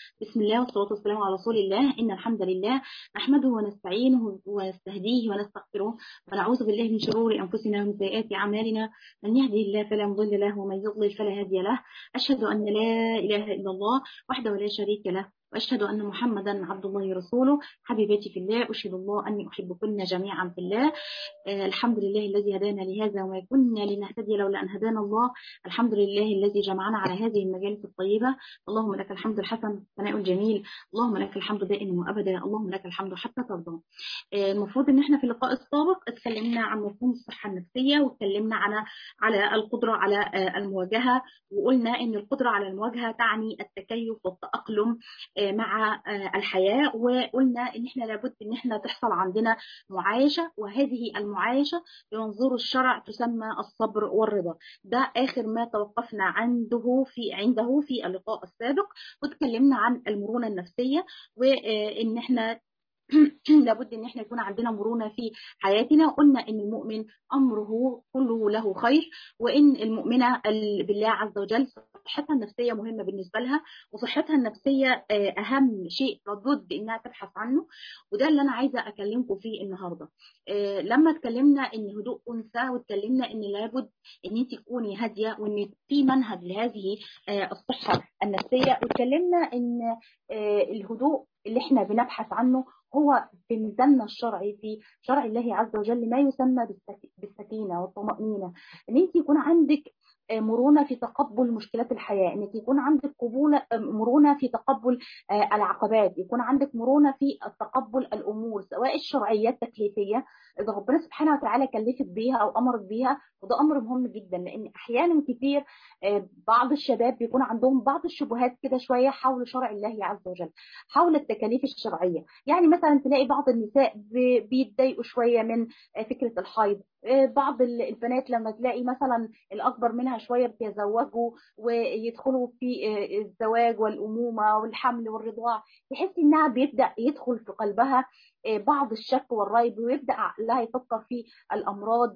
بسم الله والصلاة والسلام على رسول الله إن الحمد لله نحمده ونستعينه ونستهديه ونستغفره ونعوذ بالله من شرور أنفسنا ومن سيئات أعمالنا من يهده الله فلا مضل له ومن يضلل فلا هادي له أشهد أن لا إله إلا الله وحده لا شريك له وأشهد أن محمدا عبد الله ورسوله حبيباتي في الله أشهد الله أني أحبكن جميعا في الله آه الحمد لله الذي هدانا لهذا وما كنا لنهتدي لولا أن هدانا الله الحمد لله الذي جمعنا على هذه المجالس الطيبة اللهم لك الحمد الحسن ثناء الجميل اللهم لك الحمد دائما وأبدا اللهم لك الحمد حتى ترضى آه المفروض أن احنا في اللقاء السابق اتكلمنا عن مفهوم الصحة النفسية واتكلمنا على على القدرة على آه المواجهة وقلنا أن القدرة على المواجهة تعني التكيف والتأقلم مع الحياة وقلنا ان احنا لابد ان احنا تحصل عندنا معايشة وهذه المعايشة بمنظور الشرع تسمى الصبر والرضا ده اخر ما توقفنا عنده في عنده في اللقاء السابق وتكلمنا عن المرونة النفسية وان احنا لابد ان احنا يكون عندنا مرونه في حياتنا قلنا ان المؤمن امره كله له خير وان المؤمنه بالله عز وجل صحتها النفسيه مهمه بالنسبه لها وصحتها النفسيه اهم شيء لابد انها تبحث عنه وده اللي انا عايزه اكلمكم فيه النهارده لما اتكلمنا ان هدوء انثى واتكلمنا ان لابد ان انت تكوني هاديه وان في منهج لهذه الصحه النفسيه واتكلمنا ان الهدوء اللي احنا بنبحث عنه هو في ميزاننا الشرعي في شرع الله عز وجل ما يسمى بالسكينه والطمانينه ان انت يكون عندك مرونه في تقبل مشكلات الحياه انك يكون عندك قبول مرونه في تقبل العقبات يكون عندك مرونه في تقبل الامور سواء الشرعيه التكليفيه اذا ربنا سبحانه وتعالى كلفك بيها او امرك بيها وده امر مهم جدا لان احيانا كتير بعض الشباب بيكون عندهم بعض الشبهات كده شويه حول شرع الله عز وجل حول التكاليف الشرعيه يعني مثلا تلاقي بعض النساء بيتضايقوا شويه من فكره الحيض بعض البنات لما تلاقي مثلا الاكبر منها شويه بيتزوجوا ويدخلوا في الزواج والامومه والحمل والرضاع تحس انها بيبدا يدخل في قلبها بعض الشك والريب ويبدا عقلها يفكر في الامراض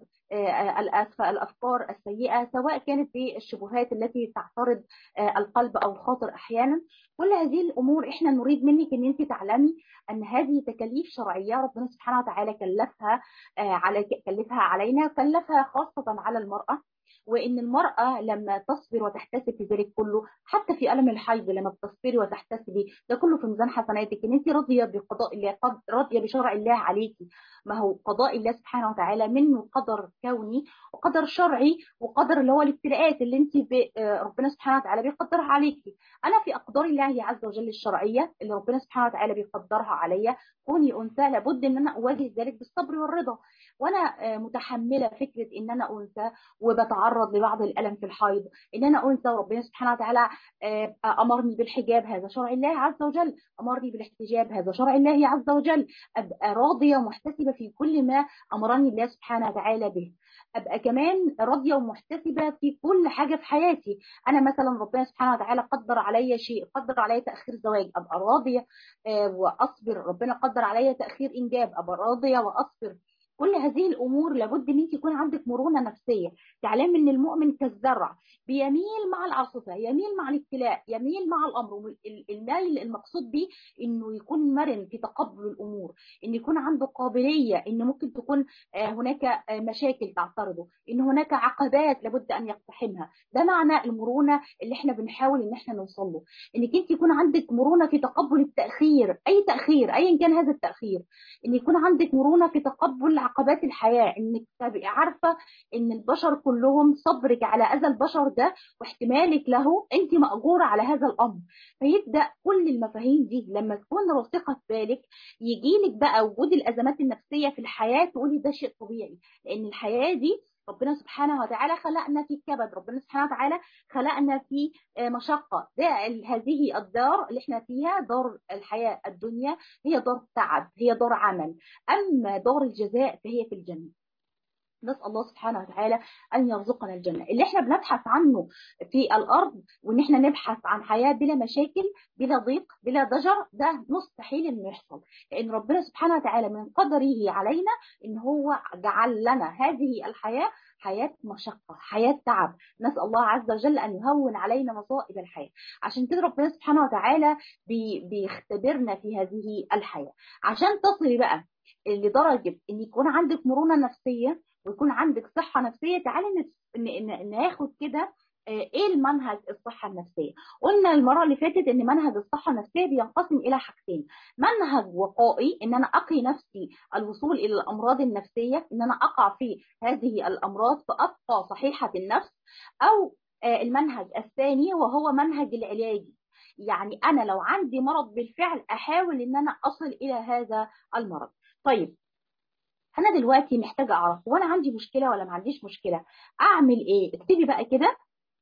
الاسفه الافكار السيئه سواء كانت بالشبهات التي تعترض القلب او الخاطر احيانا كل هذه الامور احنا نريد منك ان انت تعلمي ان هذه تكاليف شرعيه ربنا سبحانه وتعالى كلفها على كلفها علينا كلفها خاصه على المراه وان المراه لما تصبر وتحتسب في ذلك كله حتى في الم الحيض لما بتصبري وتحتسبي ده كله في ميزان حسناتك ان انت راضيه بقضاء الله راضيه بشرع الله عليكي ما هو قضاء الله سبحانه وتعالى منه قدر كوني وقدر شرعي وقدر اللي هو الابتلاءات اللي انت ربنا سبحانه وتعالى بيقدرها عليكي انا في اقدار الله عز وجل الشرعيه اللي ربنا سبحانه وتعالى بيقدرها عليا كوني انثى لابد ان انا اواجه ذلك بالصبر والرضا وانا متحمله فكره ان انا انثى وبتعرض لبعض الالم في الحيض ان انا انثى وربنا سبحانه وتعالى امرني بالحجاب هذا شرع الله عز وجل امرني بالاحتجاب هذا شرع الله عز وجل ابقى راضيه ومحتسبه في كل ما امرني الله سبحانه وتعالى به ابقى كمان راضيه ومحتسبه في كل حاجه في حياتي انا مثلا ربنا سبحانه وتعالى قدر عليا شيء قدر عليا تاخير زواج ابقى راضيه واصبر ربنا قدر عليا تاخير انجاب ابقى راضيه واصبر كل هذه الامور لابد ان انت يكون عندك مرونه نفسيه تعلم ان المؤمن كالزرع بيميل مع العاصفه يميل مع الابتلاء يميل مع الامر الميل المقصود به انه يكون مرن في تقبل الامور ان يكون عنده قابليه ان ممكن تكون هناك مشاكل تعترضه ان هناك عقبات لابد ان يقتحمها ده معنى المرونه اللي احنا بنحاول ان احنا نوصل له انك انت يكون عندك مرونه في تقبل التاخير اي تاخير ايا كان هذا التاخير ان يكون عندك مرونه في تقبل عقبات الحياه انك تبقي عارفه ان البشر كلهم صبرك على اذى البشر ده واحتمالك له انت ماجوره على هذا الامر فيبدا كل المفاهيم دي لما تكون راسخه في بالك يجي لك بقى وجود الازمات النفسيه في الحياه تقولي ده شيء طبيعي لان الحياه دي ربنا سبحانه وتعالى خلقنا في كبد ربنا سبحانه وتعالى خلقنا في مشقة ده هذه الدار اللي احنا فيها دار الحياة الدنيا هي دار تعب هي دار عمل أما دار الجزاء فهي في الجنة نسأل الله سبحانه وتعالى أن يرزقنا الجنة اللي احنا بنبحث عنه في الأرض وإن احنا نبحث عن حياة بلا مشاكل بلا ضيق بلا ضجر ده مستحيل إنه يحصل لأن ربنا سبحانه وتعالى من قدره علينا إن هو جعل لنا هذه الحياة حياة مشقة حياة تعب نسأل الله عز وجل أن يهون علينا مصائب الحياة عشان كده ربنا سبحانه وتعالى بي بيختبرنا في هذه الحياة عشان تصلي بقى لدرجة ان يكون عندك مرونة نفسية ويكون عندك صحة نفسية تعالي ناخد كده ايه المنهج الصحة النفسية قلنا المرة اللي فاتت ان منهج الصحة النفسية بينقسم الى حاجتين منهج وقائي ان انا اقي نفسي الوصول الى الامراض النفسية ان انا اقع في هذه الامراض فابقى صحيحة النفس او المنهج الثاني وهو منهج العلاجي يعني انا لو عندي مرض بالفعل احاول ان انا اصل الى هذا المرض طيب انا دلوقتي محتاجه اعرف وانا عندي مشكله ولا ما عنديش مشكله اعمل ايه اكتبي بقى كده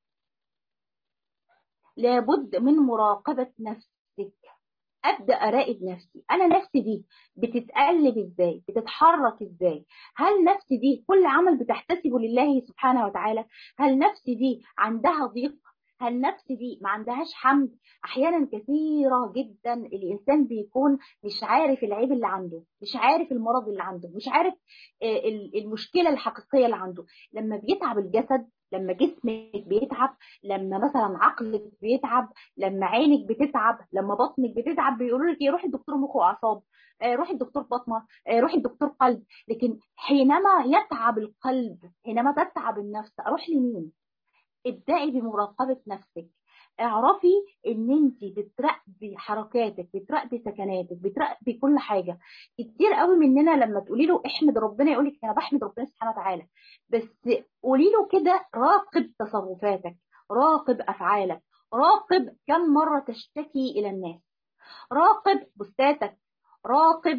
لابد من مراقبه نفسك ابدا اراقب نفسي انا نفسي دي بتتقلب ازاي بتتحرك ازاي هل نفسي دي كل عمل بتحتسبه لله سبحانه وتعالى هل نفسي دي عندها ضيق هل نفس دي ما عندهاش حمد احيانا كثيره جدا الانسان بيكون مش عارف العيب اللي عنده مش عارف المرض اللي عنده مش عارف المشكله الحقيقيه اللي عنده لما بيتعب الجسد لما جسمك بيتعب لما مثلا عقلك بيتعب لما عينك بتتعب لما بطنك بتتعب بيقولوا لك روحي الدكتور مخ واعصاب روحي الدكتور بطنه روحي الدكتور قلب لكن حينما يتعب القلب حينما تتعب النفس اروح لمين ابدأي بمراقبة نفسك اعرفي ان انت بتراقبي حركاتك بتراقبي سكناتك بتراقبي كل حاجه كتير قوي مننا لما تقولي له احمد ربنا يقول لك انا بحمد ربنا سبحانه وتعالى بس قولي له كده راقب تصرفاتك راقب افعالك راقب كم مره تشتكي الى الناس راقب بوستاتك راقب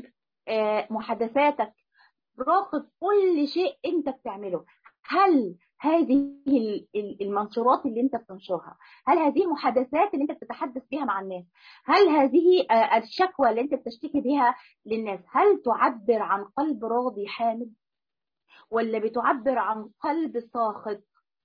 محادثاتك راقب كل شيء انت بتعمله هل هذه المنشورات اللي انت بتنشرها هل هذه المحادثات اللي انت بتتحدث بها مع الناس هل هذه الشكوى اللي انت بتشتكي بها للناس هل تعبر عن قلب راضي حامد ولا بتعبر عن قلب ساخط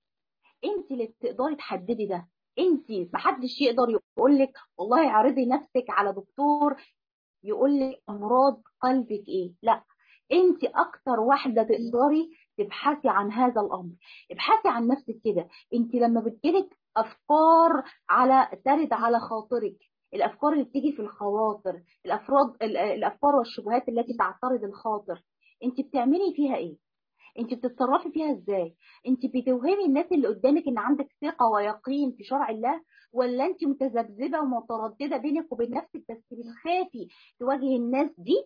انت اللي تقدري تحددي ده انت محدش يقدر يقول لك والله اعرضي نفسك على دكتور يقول لك امراض قلبك ايه لا انت اكتر واحده تقدري تبحثي عن هذا الامر ابحثي عن نفسك كده انت لما بتجيلك افكار على ترد على خاطرك الافكار اللي بتيجي في الخواطر الافراد الافكار والشبهات التي تعترض الخاطر انت بتعملي فيها ايه انت بتتصرفي فيها ازاي انت بتوهمي الناس اللي قدامك ان عندك ثقه ويقين في شرع الله ولا انت متذبذبه ومتردده بينك وبين نفسك بس بتخافي تواجهي الناس دي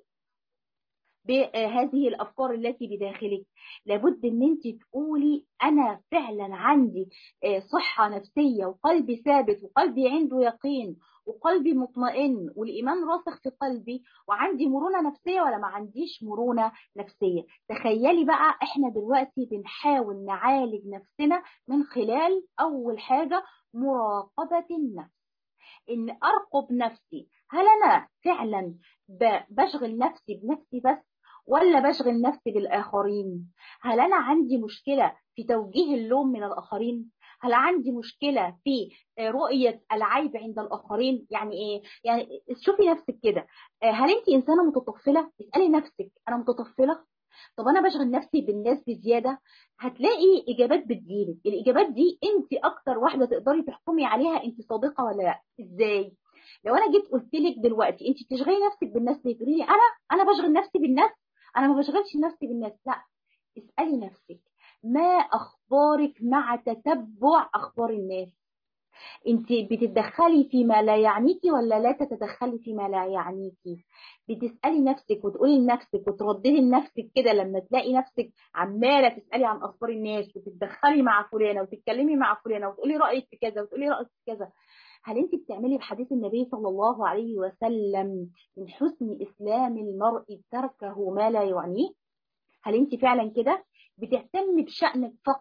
بهذه الافكار التي بداخلك لابد ان انت تقولي انا فعلا عندي صحه نفسيه وقلبي ثابت وقلبي عنده يقين وقلبي مطمئن والايمان راسخ في قلبي وعندي مرونه نفسيه ولا ما عنديش مرونه نفسيه تخيلي بقى احنا دلوقتي بنحاول نعالج نفسنا من خلال اول حاجه مراقبه النفس ان ارقب نفسي هل انا فعلا بشغل نفسي بنفسي بس ولا بشغل نفسي بالآخرين هل أنا عندي مشكلة في توجيه اللوم من الآخرين هل عندي مشكلة في رؤية العيب عند الآخرين يعني إيه يعني شوفي نفسك كده هل أنت إنسانة متطفلة اسألي نفسك أنا متطفلة طب انا بشغل نفسي بالناس بزياده هتلاقي اجابات بتجيلك الاجابات دي انت اكتر واحده تقدري تحكمي عليها انت صادقه ولا لا ازاي لو انا جيت قلت لك دلوقتي انت بتشغلي نفسك بالناس ليه تقولي لي انا انا بشغل نفسي بالناس انا ما بشغلش نفسي بالناس لا اسالي نفسك ما اخبارك مع تتبع اخبار الناس انت بتتدخلي فيما لا يعنيكي ولا لا تتدخلي فيما لا يعنيكي بتسالي نفسك وتقولي لنفسك وترددي لنفسك كده لما تلاقي نفسك عماله تسالي عن اخبار الناس وتتدخلي مع فلانه وتتكلمي مع فلانه وتقولي رايك في كذا وتقولي رايك في كذا هل انت بتعملي بحديث النبي صلى الله عليه وسلم من حسن اسلام المرء تركه ما لا يعنيه هل انت فعلا كده بتهتمي بشأنك فقط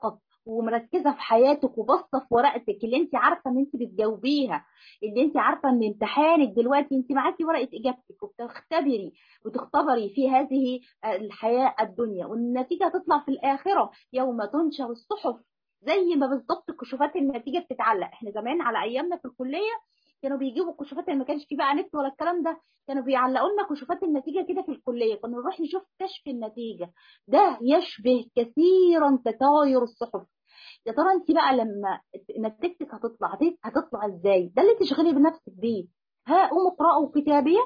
ومركزه في حياتك وباصه في ورقتك اللي انت عارفه ان انت بتجاوبيها اللي انت عارفه ان امتحانك دلوقتي انت معاكي ورقه اجابتك وبتختبري وتختبري في هذه الحياه الدنيا والنتيجه هتطلع في الاخره يوم تنشر الصحف زي ما بالظبط كشوفات النتيجه بتتعلق احنا زمان على ايامنا في الكليه كانوا بيجيبوا كشوفات ما كانش في بقى نت ولا الكلام ده كانوا بيعلقوا لنا كشوفات النتيجه كده في الكليه كنا نروح نشوف كشف النتيجه ده يشبه كثيرا تطاير الصحف يا ترى انت بقى لما نتيجتك هتطلع هتطلع ازاي ده اللي تشغلي بنفسك بيه ها قوم اقرأوا كتابيه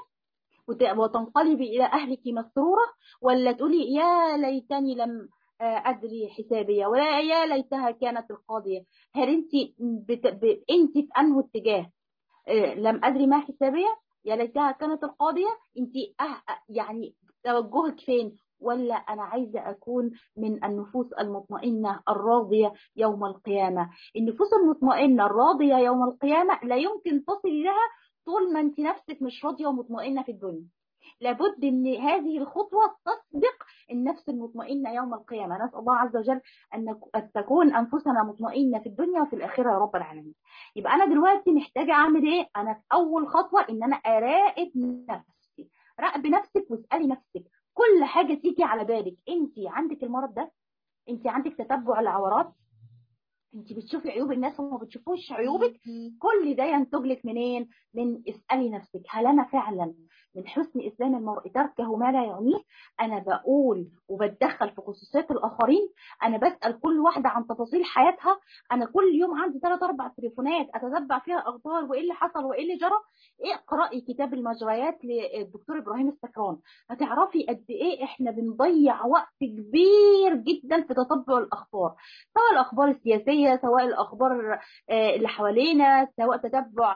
وتنقلبي الى اهلك مسروره ولا تقولي يا ليتني لم ادري حسابيه ولا يا ليتها كانت القاضيه هل انت بت... ب... انت في انه اتجاه لم ادري ما حسابيه يا ليتها كانت القاضيه انت أه يعني توجهك فين ولا انا عايزه اكون من النفوس المطمئنه الراضيه يوم القيامه النفوس المطمئنه الراضيه يوم القيامه لا يمكن تصل لها طول ما انت نفسك مش راضيه ومطمئنه في الدنيا لابد ان هذه الخطوه تسبق النفس المطمئنه يوم القيامه نسال الله عز وجل ان تكون انفسنا مطمئنه في الدنيا وفي الاخره يا رب العالمين يبقى انا دلوقتي محتاجه اعمل ايه انا في اول خطوه ان انا اراقب نفسي راقبي نفسك واسالي نفسك كل حاجه تيجي على بالك انت عندك المرض ده انت عندك تتبع العورات انت بتشوفي عيوب الناس وما بتشوفوش عيوبك كل ده ينتج لك منين من اسالي نفسك هل انا فعلا من حسن اسلام المرء تركه ما لا يعنيه انا بقول وبتدخل في خصوصيات الاخرين انا بسال كل واحده عن تفاصيل حياتها انا كل يوم عندي ثلاث اربع تليفونات اتتبع فيها اخبار وايه اللي حصل وايه اللي جرى اقراي كتاب المجريات للدكتور ابراهيم السكران هتعرفي قد ايه احنا بنضيع وقت كبير جدا في تتبع الاخبار سواء الاخبار السياسيه سواء الاخبار اللي حوالينا سواء تتبع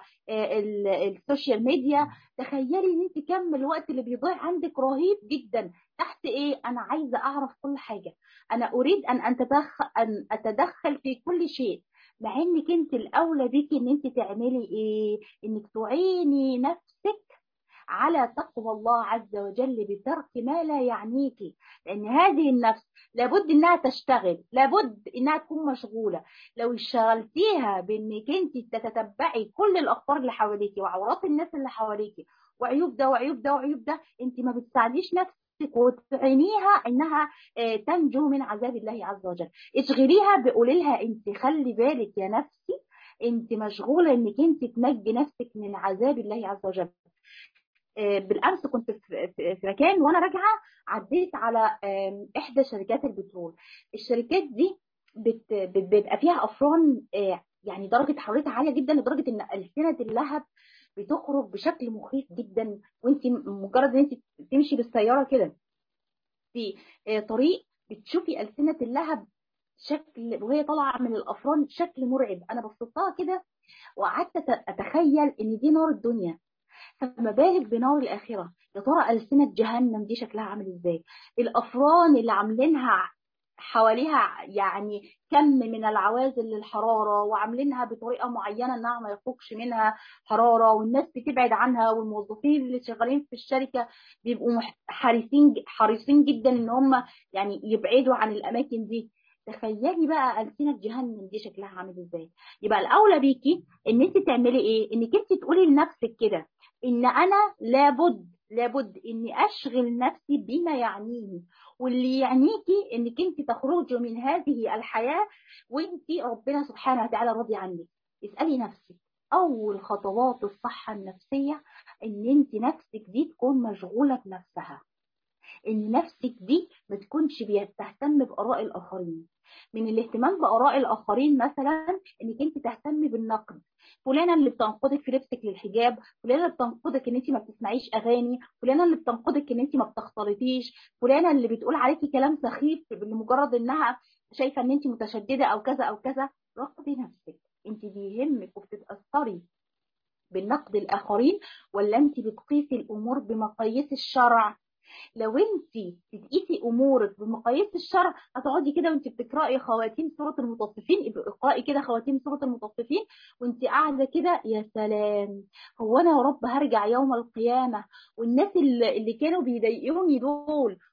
السوشيال ميديا تخيلي ان انت كم الوقت اللي بيضيع عندك رهيب جدا تحت ايه انا عايزه اعرف كل حاجه انا اريد ان اتدخل ان اتدخل في كل شيء مع انك انت الاولى بيكي ان انت تعملي ايه انك تعيني نفسك على تقوى الله عز وجل بترك ما لا يعنيكي لان هذه النفس لابد انها تشتغل لابد انها تكون مشغوله لو اشتغلتيها بانك انت تتتبعي كل الاخبار اللي حواليكي وعورات الناس اللي حواليكي وعيوب ده وعيوب ده وعيوب ده انت ما بتساعديش نفسك وتعينيها انها تنجو من عذاب الله عز وجل اشغليها بقولي لها انت خلي بالك يا نفسي انت مشغوله انك انت تنجي نفسك من عذاب الله عز وجل بالامس كنت في مكان وانا راجعه عديت على احدى شركات البترول الشركات دي بيبقى فيها افران يعني درجه حرارتها عاليه جدا لدرجه ان السنه اللهب بتخرج بشكل مخيف جدا وانت مجرد ان انت تمشي بالسياره كده في طريق بتشوفي السنه اللهب شكل وهي طالعه من الافران شكل مرعب انا بصيتها كده وقعدت اتخيل ان دي نار الدنيا فما بالك بنار الآخرة يا ترى ألسنة جهنم دي شكلها عامل ازاي الأفران اللي عاملينها حواليها يعني كم من العوازل للحرارة وعاملينها بطريقة معينة انها ما يخرجش منها حرارة والناس بتبعد عنها والموظفين اللي شغالين في الشركة بيبقوا حريصين حريصين جدا ان هم يعني يبعدوا عن الأماكن دي تخيلي بقى ألسنة جهنم دي شكلها عامل ازاي يبقى الأولى بيكي ان انت تعملي ايه انك انت تقولي لنفسك كده ان انا لابد لابد اني اشغل نفسي بما يعنيني واللي يعنيكي انك انت تخرجي من هذه الحياه وانت ربنا سبحانه وتعالى راضي عنك اسالي نفسك اول خطوات الصحه النفسيه ان انت نفسك دي تكون مشغوله بنفسها ان نفسك دي ما تكونش بتهتم باراء الاخرين من الاهتمام باراء الاخرين مثلا انك انت تهتمي بالنقد فلانه اللي بتنقدك في لبسك للحجاب فلانه اللي بتنقدك ان انت ما بتسمعيش اغاني فلانه اللي بتنقدك ان انت ما بتختلطيش فلانه اللي بتقول عليكي كلام سخيف لمجرد انها شايفه ان انت متشدده او كذا او كذا راقبي نفسك انت بيهمك وبتتاثري بالنقد الاخرين ولا انت بتقيسي الامور بمقاييس الشرع لو انت بتقيسي امورك بمقاييس الشرع هتقعدي كده وانت بتقراي خواتيم سوره المطففين اقراي كده خواتيم سوره المطففين وانت قاعده كده يا سلام هو انا يا رب هرجع يوم القيامه والناس اللي, اللي كانوا بيضايقوني دول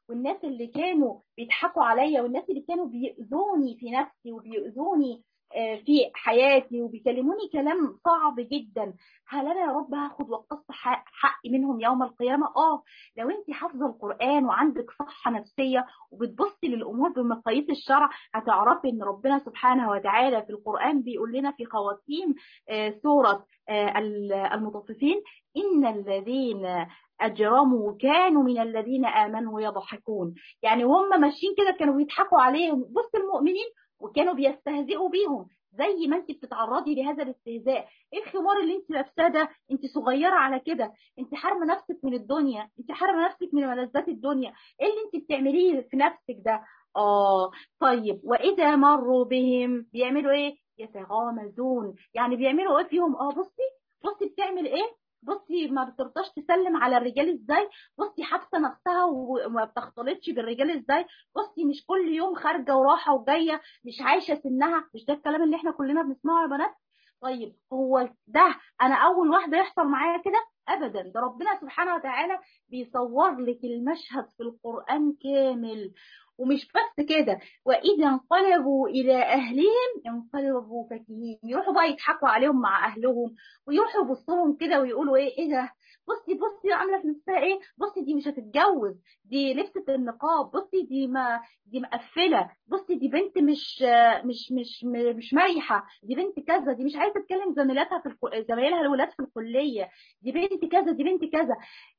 والناس اللي كانوا بيضحكوا عليا والناس اللي كانوا بيؤذوني في نفسي وبيؤذوني في حياتي وبيكلموني كلام صعب جدا هل انا يا رب هاخد واقتص حقي منهم يوم القيامه اه لو انت حافظه القران وعندك صحه نفسيه وبتبصي للامور بمقاييس الشرع هتعرفي ان ربنا سبحانه وتعالى في القران بيقول لنا في خواتيم سوره المطففين ان الذين اجرموا كانوا من الذين امنوا يضحكون يعني وهم ماشيين كده كانوا بيضحكوا عليهم بص المؤمنين وكانوا بيستهزئوا بيهم زي ما انت بتتعرضي لهذا الاستهزاء ايه الخمار اللي انت لابساه ده انت صغيره على كده انت حارمه نفسك من الدنيا انت حارمه نفسك من ملذات الدنيا ايه اللي انت بتعمليه في نفسك ده اه طيب واذا مروا بهم بيعملوا ايه يتغامزون يعني بيعملوا ايه فيهم اه بصي بصي بتعمل ايه بصي ما بترضاش تسلم على الرجال ازاي بصي حابسه نفسها وما بتختلطش بالرجال ازاي بصي مش كل يوم خارجه وراحه وجايه مش عايشه سنها مش ده الكلام اللي احنا كلنا بنسمعه يا بنات طيب هو ده انا اول واحده يحصل معايا كده ابدا ده ربنا سبحانه وتعالى بيصور لك المشهد في القران كامل ومش بس كده واذا انقلبوا الى اهلهم انقلبوا فكهين يروحوا بقى يضحكوا عليهم مع اهلهم ويروحوا يبصوا كده ويقولوا ايه ايه ده بصي بصي عامله في نفسها ايه بصي دي مش هتتجوز دي لبست النقاب بصي دي ما دي مقفله بصي دي بنت مش مش مش مش مريحه دي بنت كذا دي مش عايزه تكلم زميلاتها في الكو... زمايلها الولاد في الكليه دي بنت كذا دي بنت كذا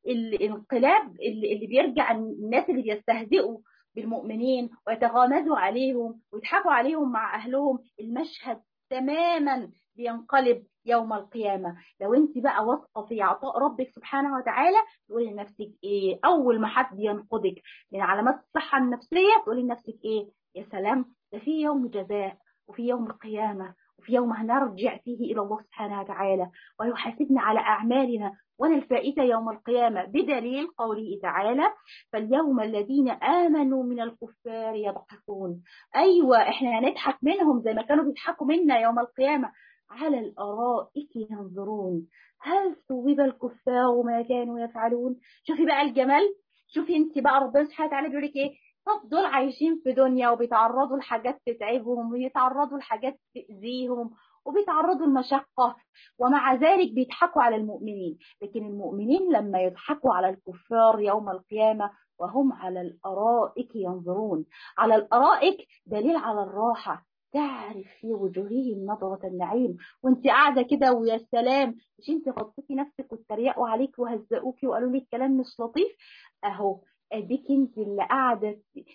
الانقلاب اللي, اللي بيرجع الناس اللي بيستهزئوا بالمؤمنين ويتغامزوا عليهم ويضحكوا عليهم مع اهلهم المشهد تماما بينقلب يوم القيامة لو انت بقى واثقة في عطاء ربك سبحانه وتعالى تقولي لنفسك ايه اول ما حد ينقضك من علامات الصحة النفسية تقولي لنفسك ايه يا سلام ده في يوم جزاء وفي يوم القيامة وفي يوم هنرجع فيه إلى الله سبحانه وتعالى ويحاسبنا على أعمالنا ولا الفائتة يوم القيامة بدليل قوله تعالى فاليوم الذين آمنوا من الكفار يضحكون أيوة إحنا هنضحك منهم زي ما كانوا بيضحكوا منا يوم القيامة على الأرائك ينظرون هل ثوب الكفار ما كانوا يفعلون شوفي بقى الجمال شوفي انت بقى ربنا سبحانه وتعالى بيقول لك ايه طب دول عايشين في دنيا وبيتعرضوا لحاجات تتعبهم ويتعرضوا لحاجات تأذيهم وبيتعرضوا لمشقة ومع ذلك بيضحكوا على المؤمنين لكن المؤمنين لما يضحكوا على الكفار يوم القيامة وهم على الأرائك ينظرون على الأرائك دليل على الراحة تعرف في وجوههم نظرة النعيم وانت قاعدة كده ويا سلام مش انت غطيتي نفسك واتريقوا عليك وهزقوكي وقالوا لك كلام مش لطيف اهو اديك انت اللي قاعده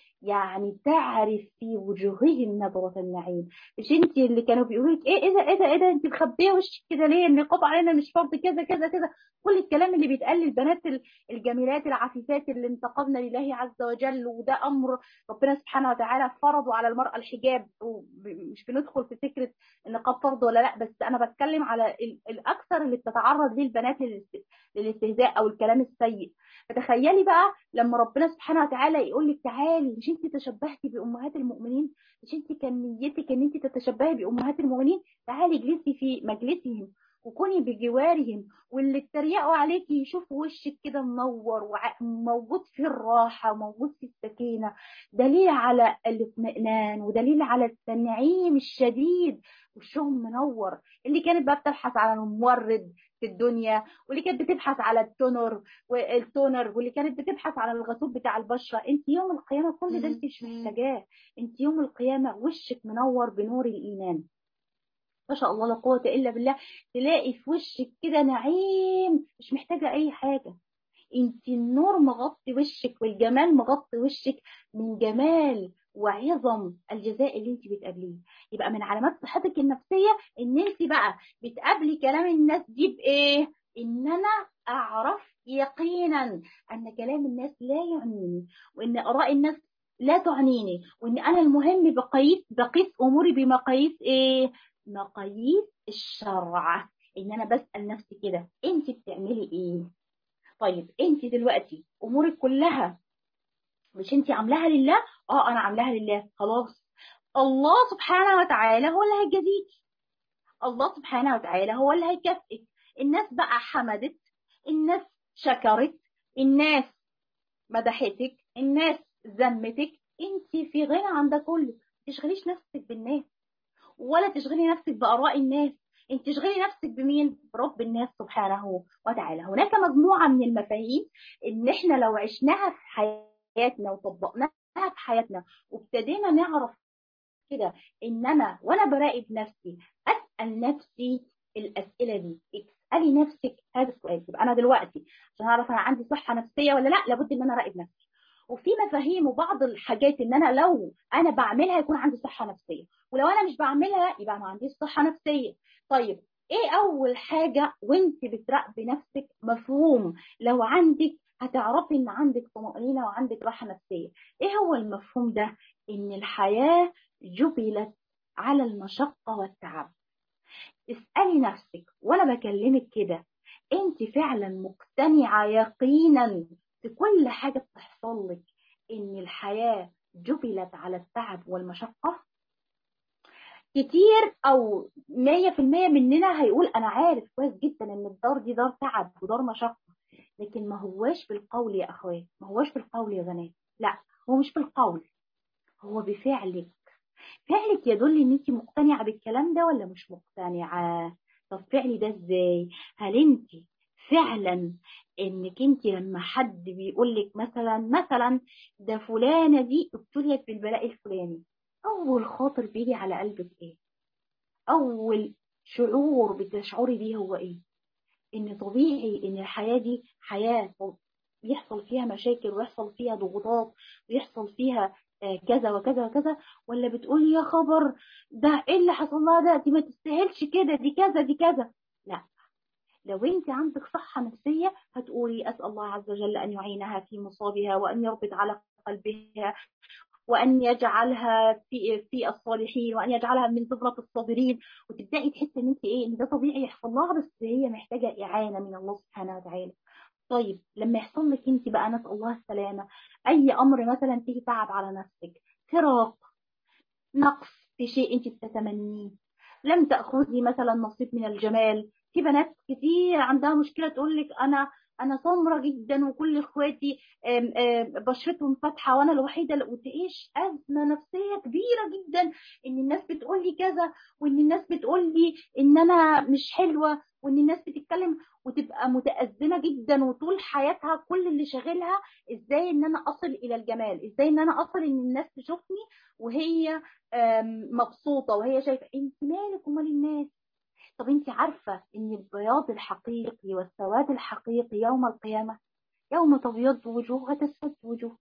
يعني تعرف في وجوههم نظرة النعيم مش انت اللي كانوا بيقولوا لك ايه ايه ده ايه ده ايه ده انت مخبيه وشك كده ليه النقاب علينا مش فرض كذا كذا كذا كل الكلام اللي بيتقال للبنات الجميلات العفيفات اللي انتقمنا لله عز وجل وده امر ربنا سبحانه وتعالى فرضه على المرأة الحجاب ومش بندخل في فكرة النقاب فرض ولا لا بس انا بتكلم على الاكثر اللي بتتعرض ليه البنات للاستهزاء او الكلام السيء فتخيلي بقى لما ربنا سبحانه وتعالى يقول لك تعالي مش انت تشبهتي بامهات المؤمنين مش انت كان نيتك ان انت تتشبهي بامهات المؤمنين تعالي اجلسي في مجلسهم وكوني بجوارهم واللي اتريقوا عليكي يشوفوا وشك كده منور وموجود فيه الراحة وموجود فيه السكينة دليل على الاطمئنان ودليل على التنعيم الشديد وشهم منور اللي كانت بقى بتبحث على المورد في الدنيا واللي كانت بتبحث على التونر والتونر واللي كانت بتبحث على الغسول بتاع البشره انت يوم القيامه كل ده انت مش محتاجاه انت يوم القيامه وشك منور بنور الايمان ما شاء الله لا قوه الا بالله تلاقي في وشك كده نعيم مش محتاجه اي حاجه انت النور مغطي وشك والجمال مغطي وشك من جمال وعظم الجزاء اللي انت بتقابليه يبقى من علامات صحتك النفسيه ان انت بقى بتقابلي كلام الناس دي بايه ان انا اعرف يقينا ان كلام الناس لا يعنيني وان اراء الناس لا تعنيني وان انا المهم بقيس بقيس اموري بمقاييس ايه مقاييس الشرع ان انا بسال نفسي كده انت بتعملي ايه طيب انت دلوقتي امورك كلها مش انت عاملاها لله اه انا عاملاها لله خلاص الله سبحانه وتعالى هو اللي هيجازيك الله سبحانه وتعالى هو اللي هيكافئك الناس بقى حمدت الناس شكرت الناس مدحتك الناس ذمتك انت في غنى عن ده كله ما تشغليش نفسك بالناس ولا تشغلي نفسك باراء الناس انت تشغلي نفسك بمين برب الناس سبحانه وتعالى هناك مجموعه من المفاهيم ان احنا لو عشناها في حياتنا وطبقناها في حياتنا وابتدينا نعرف كده ان انا وانا براقب نفسي اسال نفسي الاسئله دي اسالي نفسك هذا السؤال يبقى انا دلوقتي عشان اعرف انا عندي صحه نفسيه ولا لا لابد ان انا اراقب نفسي وفي مفاهيم وبعض الحاجات ان انا لو انا بعملها يكون عندي صحه نفسيه ولو انا مش بعملها يبقى ما عنديش صحه نفسيه طيب ايه اول حاجه وانت بتراقبي نفسك مفهوم لو عندك هتعرفي ان عندك طمانينه وعندك راحه نفسيه ايه هو المفهوم ده ان الحياه جبلت على المشقه والتعب اسالي نفسك وانا بكلمك كده انت فعلا مقتنعه يقينا في كل حاجه بتحصل لك ان الحياه جبلت على التعب والمشقه كتير او 100% مننا هيقول انا عارف كويس جدا ان الدار دي دار تعب ودار مشقه لكن ما هواش بالقول يا اخوات ما هواش بالقول يا بنات لا هو مش بالقول هو بفعلك فعلك يدل ان انت مقتنعه بالكلام ده ولا مش مقتنعه طب فعلي ده ازاي هل انت فعلا انك انت لما حد بيقول لك مثلا مثلا ده فلانه دي ابتليت بالبلاء الفلاني اول خاطر بيجي على قلبك ايه اول شعور بتشعري بيه هو ايه ان طبيعي ان الحياه دي حياه يحصل فيها مشاكل ويحصل فيها ضغوطات ويحصل فيها كذا وكذا وكذا ولا بتقولي يا خبر ده ايه اللي حصل لها ده دي ما تستاهلش كده دي كذا دي كذا لا لو انت عندك صحة نفسية هتقولي أسأل الله عز وجل أن يعينها في مصابها وأن يربط على قلبها وأن يجعلها في في الصالحين وأن يجعلها من زمرة الصابرين وتبدأي تحسي إن أنت إيه إن ده طبيعي يحصل لها بس هي محتاجة إعانة من الله سبحانه وتعالى طيب لما يحصل لك انت بقى نسال الله السلامه اي امر مثلا تيجي تعب على نفسك فراق نقص في شيء انت بتتمنيه لم تاخذي مثلا نصيب من الجمال في بنات كتير عندها مشكله تقول لك انا انا سمره جدا وكل اخواتي بشرتهم فاتحه وانا الوحيده اللي وتعيش ازمه نفسيه كبيره جدا ان الناس بتقول لي كذا وان الناس بتقول لي ان انا مش حلوه وان الناس بتتكلم وتبقى متأزمة جدا وطول حياتها كل اللي شاغلها ازاي ان انا اصل الى الجمال ازاي ان انا اصل ان الناس تشوفني وهي مبسوطة وهي شايفة انت مالك ومال الناس طب انت عارفة ان البياض الحقيقي والسواد الحقيقي يوم القيامة يوم تبيض وجوه وتسود وجوه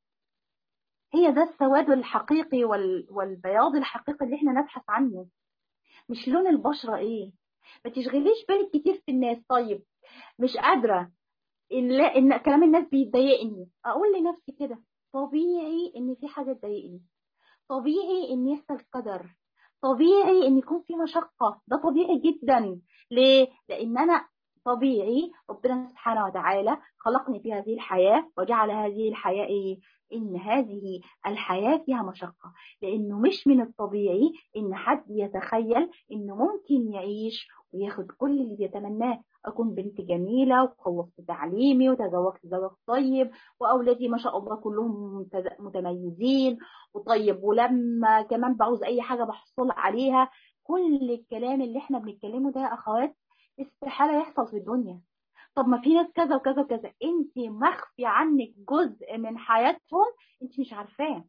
هي ده السواد الحقيقي والبياض الحقيقي اللي احنا نبحث عنه مش لون البشرة ايه ما تشغليش بالك كتير في الناس طيب مش قادرة إن, لا إن كلام الناس بيضايقني أقول لنفسي كده طبيعي إن في حاجة تضايقني طبيعي إن يحصل قدر طبيعي إن يكون في مشقة ده طبيعي جدا ليه؟ لأن أنا طبيعي ربنا سبحانه وتعالى خلقني في هذه الحياة وجعل هذه الحياة إيه؟ إن هذه الحياة فيها مشقة لأنه مش من الطبيعي إن حد يتخيل إنه ممكن يعيش وياخد كل اللي بيتمناه أكون بنت جميلة وخلصت تعليمي وتزوجت زواج طيب وأولادي ما شاء الله كلهم متميزين وطيب ولما كمان بعوز أي حاجة بحصل عليها كل الكلام اللي احنا بنتكلمه ده يا أخوات استحالة يحصل في الدنيا طب ما في ناس كذا وكذا وكذا انت مخفي عنك جزء من حياتهم انت مش عارفاه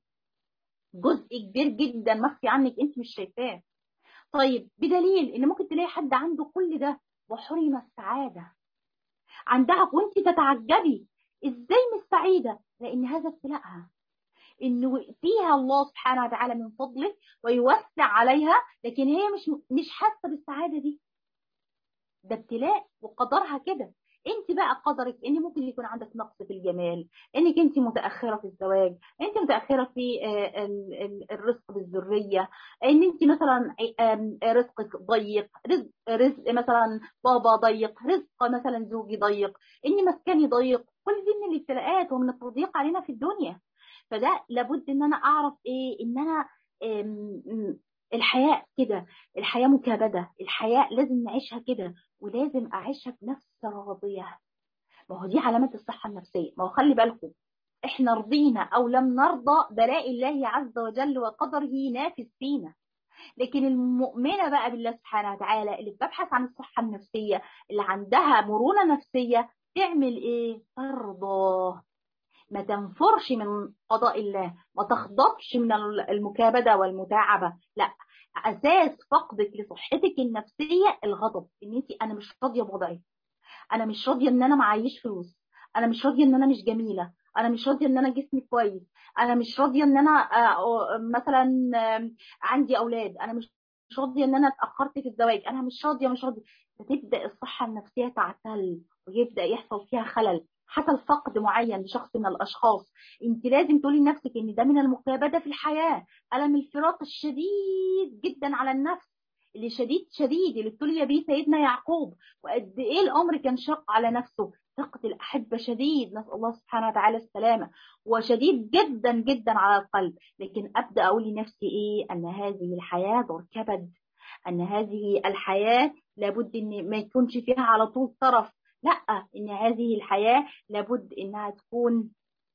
جزء كبير جدا مخفي عنك انت مش شايفاه طيب بدليل ان ممكن تلاقي حد عنده كل ده وحرم السعاده عندها وانت تتعجبي ازاي مش سعيده لان هذا ابتلاءها انه فيها الله سبحانه وتعالى من فضله ويوسع عليها لكن هي مش مش حاسه بالسعاده دي ده ابتلاء وقدرها كده انت بقى قدرك ان ممكن يكون عندك نقص في الجمال انك انت متاخره في الزواج انت متاخره في الرزق بالذريه ان انت مثلا رزقك ضيق رزق, رزق مثلا بابا ضيق رزق مثلا زوجي ضيق اني مسكني ضيق كل دي من الابتلاءات ومن التضييق علينا في الدنيا فده لابد ان انا اعرف ايه ان انا الحياة كده الحياة مكابدة الحياة لازم نعيشها كده ولازم أعيشها بنفس راضية ما هو دي علامة الصحة النفسية ما هو خلي بالكم احنا رضينا او لم نرضى بلاء الله عز وجل وقدره نافذ فينا لكن المؤمنة بقى بالله سبحانه وتعالى اللي بتبحث عن الصحة النفسية اللي عندها مرونة نفسية تعمل ايه ترضى ما تنفرش من قضاء الله ما تخضبش من المكابدة والمتاعبة لا اساس فقدك لصحتك النفسية الغضب ان انت انا مش راضية بوضعي انا مش راضية ان انا معيش فلوس انا مش راضية ان انا مش جميلة انا مش راضيه ان انا جسمي كويس انا مش راضيه ان انا مثلا عندي اولاد انا مش مش راضيه ان انا اتاخرت في الزواج انا مش راضيه مش راضيه فتبدا الصحه النفسيه تعتل ويبدا يحصل فيها خلل حصل فقد معين لشخص من الاشخاص انت لازم تقولي لنفسك ان ده من المكابده في الحياه الم الفراق الشديد جدا على النفس اللي شديد شديد اللي ابتلي به سيدنا يعقوب وقد ايه الامر كان شق على نفسه فقد الأحبة شديد نسأل الله سبحانه وتعالى السلامة وشديد جدا جدا على القلب لكن أبدأ أقول لنفسي إيه أن هذه الحياة دور كبد أن هذه الحياة لابد أن ما يكونش فيها على طول طرف لا أن هذه الحياة لابد أنها تكون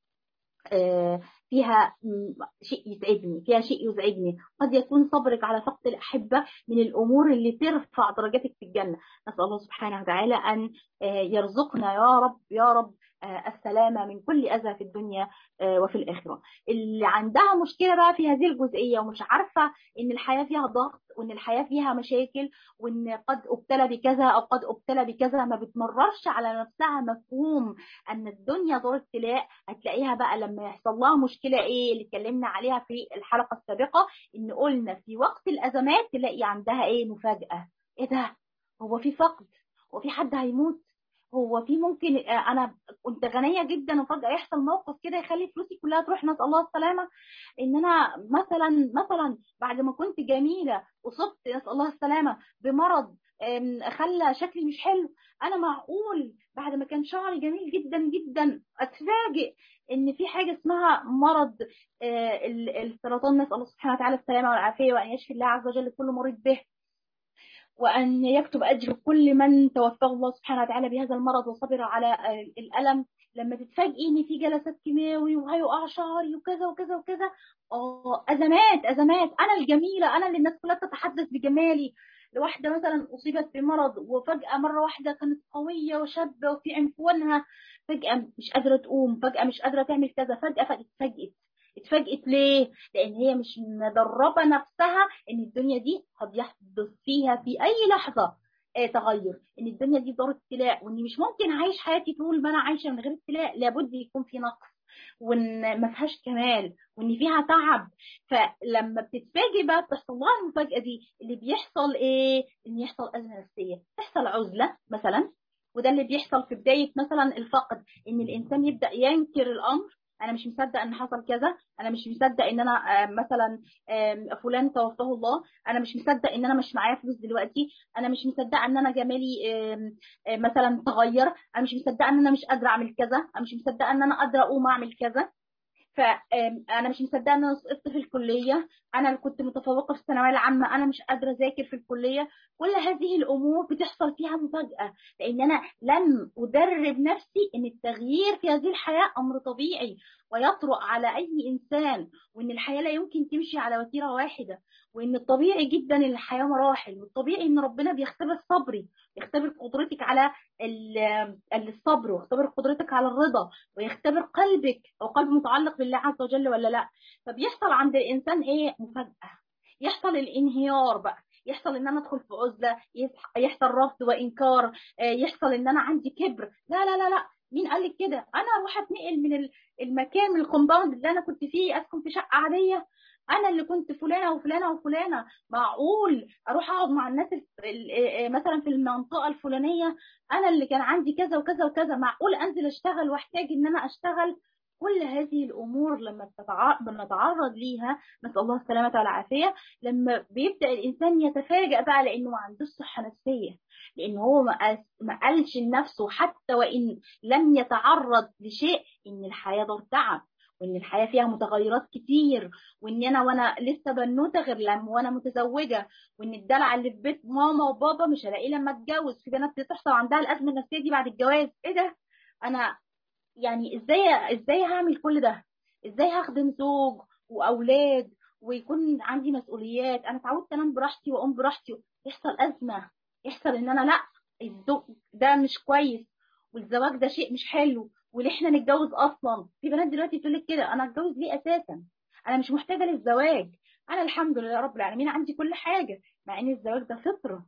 فيها شيء يسعدني فيها شيء يزعجني قد يكون صبرك على فقد الأحبة من الأمور اللي ترفع درجاتك في الجنة نسأل الله سبحانه وتعالى أن يرزقنا يا رب يا رب السلامة من كل أذى في الدنيا وفي الآخرة اللي عندها مشكلة بقى في هذه الجزئية ومش عارفة إن الحياة فيها ضغط وإن الحياة فيها مشاكل وإن قد ابتلى بكذا أو قد ابتلى بكذا ما بتمررش على نفسها مفهوم أن الدنيا دار ابتلاء هتلاقيها بقى لما يحصل لها مشكلة إيه اللي اتكلمنا عليها في الحلقة السابقة إن قلنا في وقت الأزمات تلاقي عندها إيه مفاجأة إيه ده هو في فقد هو في حد هيموت هو في ممكن انا كنت غنيه جدا وفجاه يحصل موقف كده يخلي فلوسي كلها تروح نسال الله السلامه ان انا مثلا مثلا بعد ما كنت جميله اصبت نسال الله السلامه بمرض خلى شكلي مش حلو انا معقول بعد ما كان شعري جميل جدا جدا اتفاجئ ان في حاجه اسمها مرض السرطان نسال الله سبحانه وتعالى السلامه والعافيه وان يشفي الله عز وجل كل مريض به وأن يكتب أجر كل من توفاه الله سبحانه وتعالى بهذا المرض وصبر على الألم لما تتفاجئي إن في جلسات كيماوي وهيقع شعري وكذا وكذا وكذا آه أزمات أزمات أنا الجميلة أنا اللي الناس كلها تتحدث بجمالي لواحدة مثلا أصيبت بمرض وفجأة مرة واحدة كانت قوية وشابة وفي عنفوانها فجأة مش قادرة تقوم فجأة مش قادرة تعمل كذا فجأة فاتفاجئت اتفاجئت ليه؟ لأن هي مش مدربة نفسها إن الدنيا دي قد يحدث فيها في أي لحظة آه تغير إن الدنيا دي دار ابتلاء وإني مش ممكن أعيش حياتي طول ما أنا عايشة من غير ابتلاء لابد يكون في نقص وإن ما فيهاش كمال وإن فيها تعب فلما بتتفاجئ بقى بتحصل لها المفاجأة دي اللي بيحصل إيه؟ إن يحصل أزمة نفسية تحصل عزلة مثلا وده اللي بيحصل في بداية مثلا الفقد إن الإنسان يبدأ ينكر الأمر انا مش مصدق ان حصل كذا انا مش مصدق ان انا مثلا فلان توفاه الله انا مش مصدق ان انا مش معايا فلوس دلوقتي انا مش مصدقه ان انا جمالي مثلا تغير انا مش مصدقه ان انا مش قادره اعمل كذا انا مش مصدقه ان انا قادره اقوم اعمل كذا فانا مش مصدقه ان انا سقطت في الكليه انا اللي كنت متفوقه في الثانويه العامه انا مش قادره اذاكر في الكليه كل هذه الامور بتحصل فيها مفاجاه لان انا لم ادرب نفسي ان التغيير في هذه الحياه امر طبيعي ويطرق على اي انسان وان الحياه لا يمكن تمشي على وتيره واحده وان الطبيعي جدا ان الحياه مراحل والطبيعي ان ربنا بيختبر صبري بيختبر قدرتك على الصبر ويختبر قدرتك على الرضا ويختبر قلبك او قلب متعلق بالله عز وجل ولا لا فبيحصل عند الانسان ايه مفاجاه يحصل الانهيار بقى يحصل ان انا ادخل في عزله يحصل رفض وانكار يحصل ان انا عندي كبر لا لا لا لا مين قال لك كده انا اروح اتنقل من المكان من الكومباوند اللي انا كنت فيه اسكن في شقه عاديه انا اللي كنت فلانه وفلانه وفلانه معقول اروح اقعد مع الناس مثلا في المنطقه الفلانيه انا اللي كان عندي كذا وكذا وكذا معقول انزل اشتغل واحتاج ان انا اشتغل كل هذه الامور لما بنتعرض ليها نسال الله السلامه والعافيه لما بيبدا الانسان يتفاجئ بقى لانه ما عندوش صحه نفسيه لان هو ما قالش لنفسه حتى وان لم يتعرض لشيء ان الحياه دار تعب وان الحياه فيها متغيرات كتير وان انا وانا لسه بنوته غير لما وانا متزوجه وان الدلع اللي في بيت ماما وبابا مش هلاقيه لما اتجوز في بنات بتحصل عندها الازمه النفسيه دي بعد الجواز ايه ده انا يعني ازاي ازاي هعمل كل ده ازاي هخدم زوج واولاد ويكون عندي مسؤوليات انا اتعودت انام براحتي واقوم براحتي يحصل ازمه يحصل ان انا لا الزوج ده مش كويس والزواج ده شيء مش حلو وليه احنا نتجوز اصلا في بنات دلوقتي بتقول لك كده انا اتجوز ليه اساسا انا مش محتاجه للزواج انا الحمد لله رب العالمين عندي كل حاجه مع ان الزواج ده فطره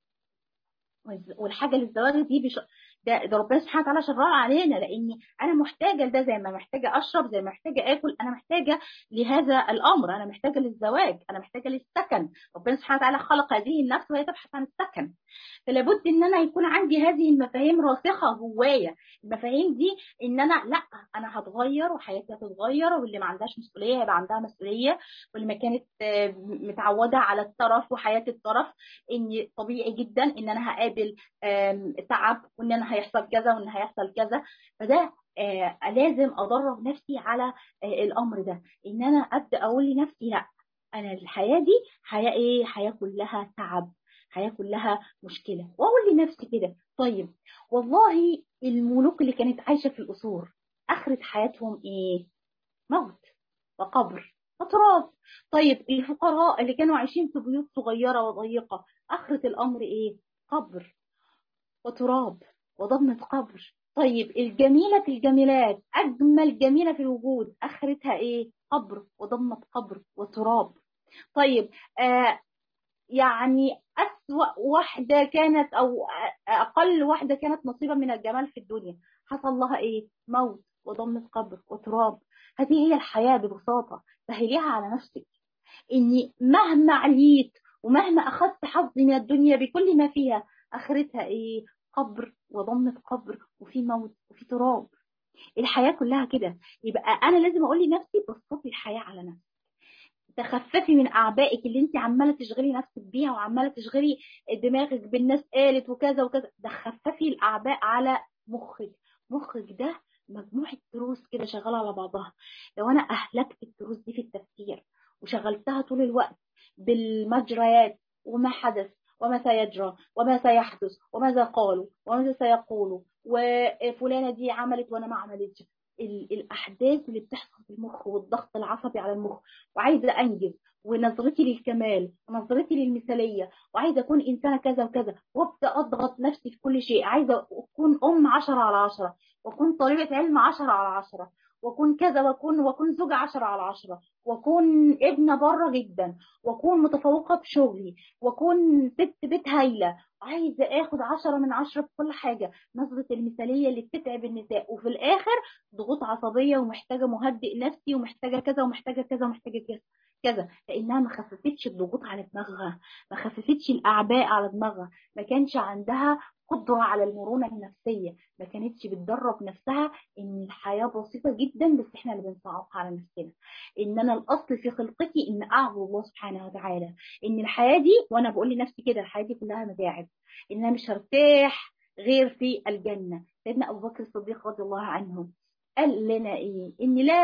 والحاجه للزواج دي بش... ده, ده ربنا سبحانه وتعالى شرعها علينا لاني انا محتاجه لده زي ما محتاجه اشرب زي ما محتاجه اكل انا محتاجه لهذا الامر انا محتاجه للزواج انا محتاجه للسكن ربنا سبحانه وتعالى خلق هذه النفس وهي تبحث عن السكن فلا بد ان انا يكون عندي هذه المفاهيم راسخه جوايا المفاهيم دي ان انا لا انا هتغير وحياتي هتتغير واللي ما عندهاش مسؤوليه هيبقى عندها مسؤوليه واللي ما كانت متعوده على الترف وحياه الترف ان طبيعي جدا ان انا هقابل تعب وان انا هيحصل كذا وان هيحصل كذا فده آه لازم ادرب نفسي على آه الامر ده ان انا ابدا اقول لنفسي لا انا الحياه دي حياه ايه حياه كلها تعب حياه كلها مشكله واقول لنفسي كده طيب والله الملوك اللي كانت عايشه في القصور اخره حياتهم ايه موت وقبر وتراب طيب الفقراء اللي كانوا عايشين في بيوت صغيره وضيقه اخره الامر ايه قبر وتراب وضمة قبر طيب الجميلة في الجميلات أجمل جميلة في الوجود آخرتها إيه؟ قبر وضمة قبر وتراب طيب آه يعني أسوأ واحدة كانت أو أقل واحدة كانت نصيبا من الجمال في الدنيا حصل لها إيه؟ موت وضمة قبر وتراب هذه هي الحياة ببساطة سهليها على نفسك إني مهما عليت ومهما أخذت حظي من الدنيا بكل ما فيها آخرتها إيه؟ قبر وضمة قبر وفي موت وفي تراب الحياة كلها كده يبقى أنا لازم أقول لنفسي بسطي الحياة على نفسي تخففي من أعبائك اللي أنت عمالة تشغلي نفسك بيها وعمالة تشغلي دماغك بالناس قالت وكذا وكذا ده خففي الأعباء على مخك مخك ده مجموعة تروس كده شغالة على بعضها لو أنا أهلكت التروس دي في التفكير وشغلتها طول الوقت بالمجريات وما حدث وما سيجرى وما سيحدث وماذا قالوا وماذا سيقولوا وفلانة دي عملت وأنا ما عملتش الأحداث اللي بتحصل في المخ والضغط العصبي على المخ وعايزة أنجز ونظرتي للكمال ونظرتي للمثالية وعايزة أكون إنسانة كذا وكذا وأبدأ أضغط نفسي في كل شيء عايزة أكون أم عشرة على عشرة وأكون طالبة علم عشرة على عشرة واكون كذا واكون واكون زوجة عشرة على عشرة واكون ابنة بره جدا واكون متفوقة بشغلي واكون ست بيت هايلة عايزة اخد عشرة من عشرة في كل حاجة نظرة المثالية اللي بتتعب النساء وفي الاخر ضغوط عصبية ومحتاجة مهدئ نفسي ومحتاجة كذا ومحتاجة كذا ومحتاجة كذا كذا لانها ما خففتش الضغوط على دماغها ما خففتش الاعباء على دماغها ما كانش عندها قدرة على المرونة النفسية ما كانتش بتدرب نفسها ان الحياة بسيطة جدا بس احنا اللي بنصعبها على نفسنا ان انا الاصل في خلقتي ان اعبد الله سبحانه وتعالى ان الحياة دي وانا بقول لنفسي كده الحياة دي كلها متاعب ان انا مش هرتاح غير في الجنة سيدنا ابو بكر الصديق رضي الله عنه قال لنا ايه ان لا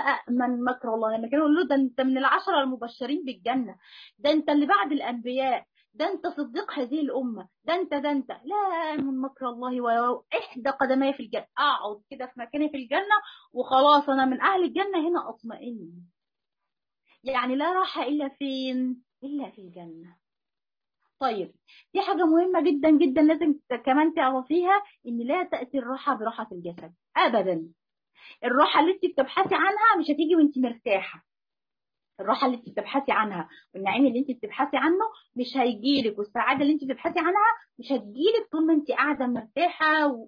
امن مكر الله لما كانوا يقولوا له ده انت من العشره المبشرين بالجنه ده انت اللي بعد الانبياء ده انت صديق هذه الامه ده انت ده انت لا من مكر الله واحدى قدمي في الجنه اقعد كده في مكاني في الجنه وخلاص انا من اهل الجنه هنا اطمئن يعني لا راحه الا فين الا في الجنه طيب دي حاجة مهمة جدا جدا لازم كمان تعرفيها ان لا تأتي الراحة براحة الجسد ابدا الراحه اللي انت بتبحثي عنها مش هتيجي وانت مرتاحه الراحه اللي انت بتبحثي عنها والنعيم اللي انت بتبحثي عنه مش هيجيلك والسعاده اللي انت بتبحثي عنها مش هتجيلك طول ما انت قاعده مرتاحه و...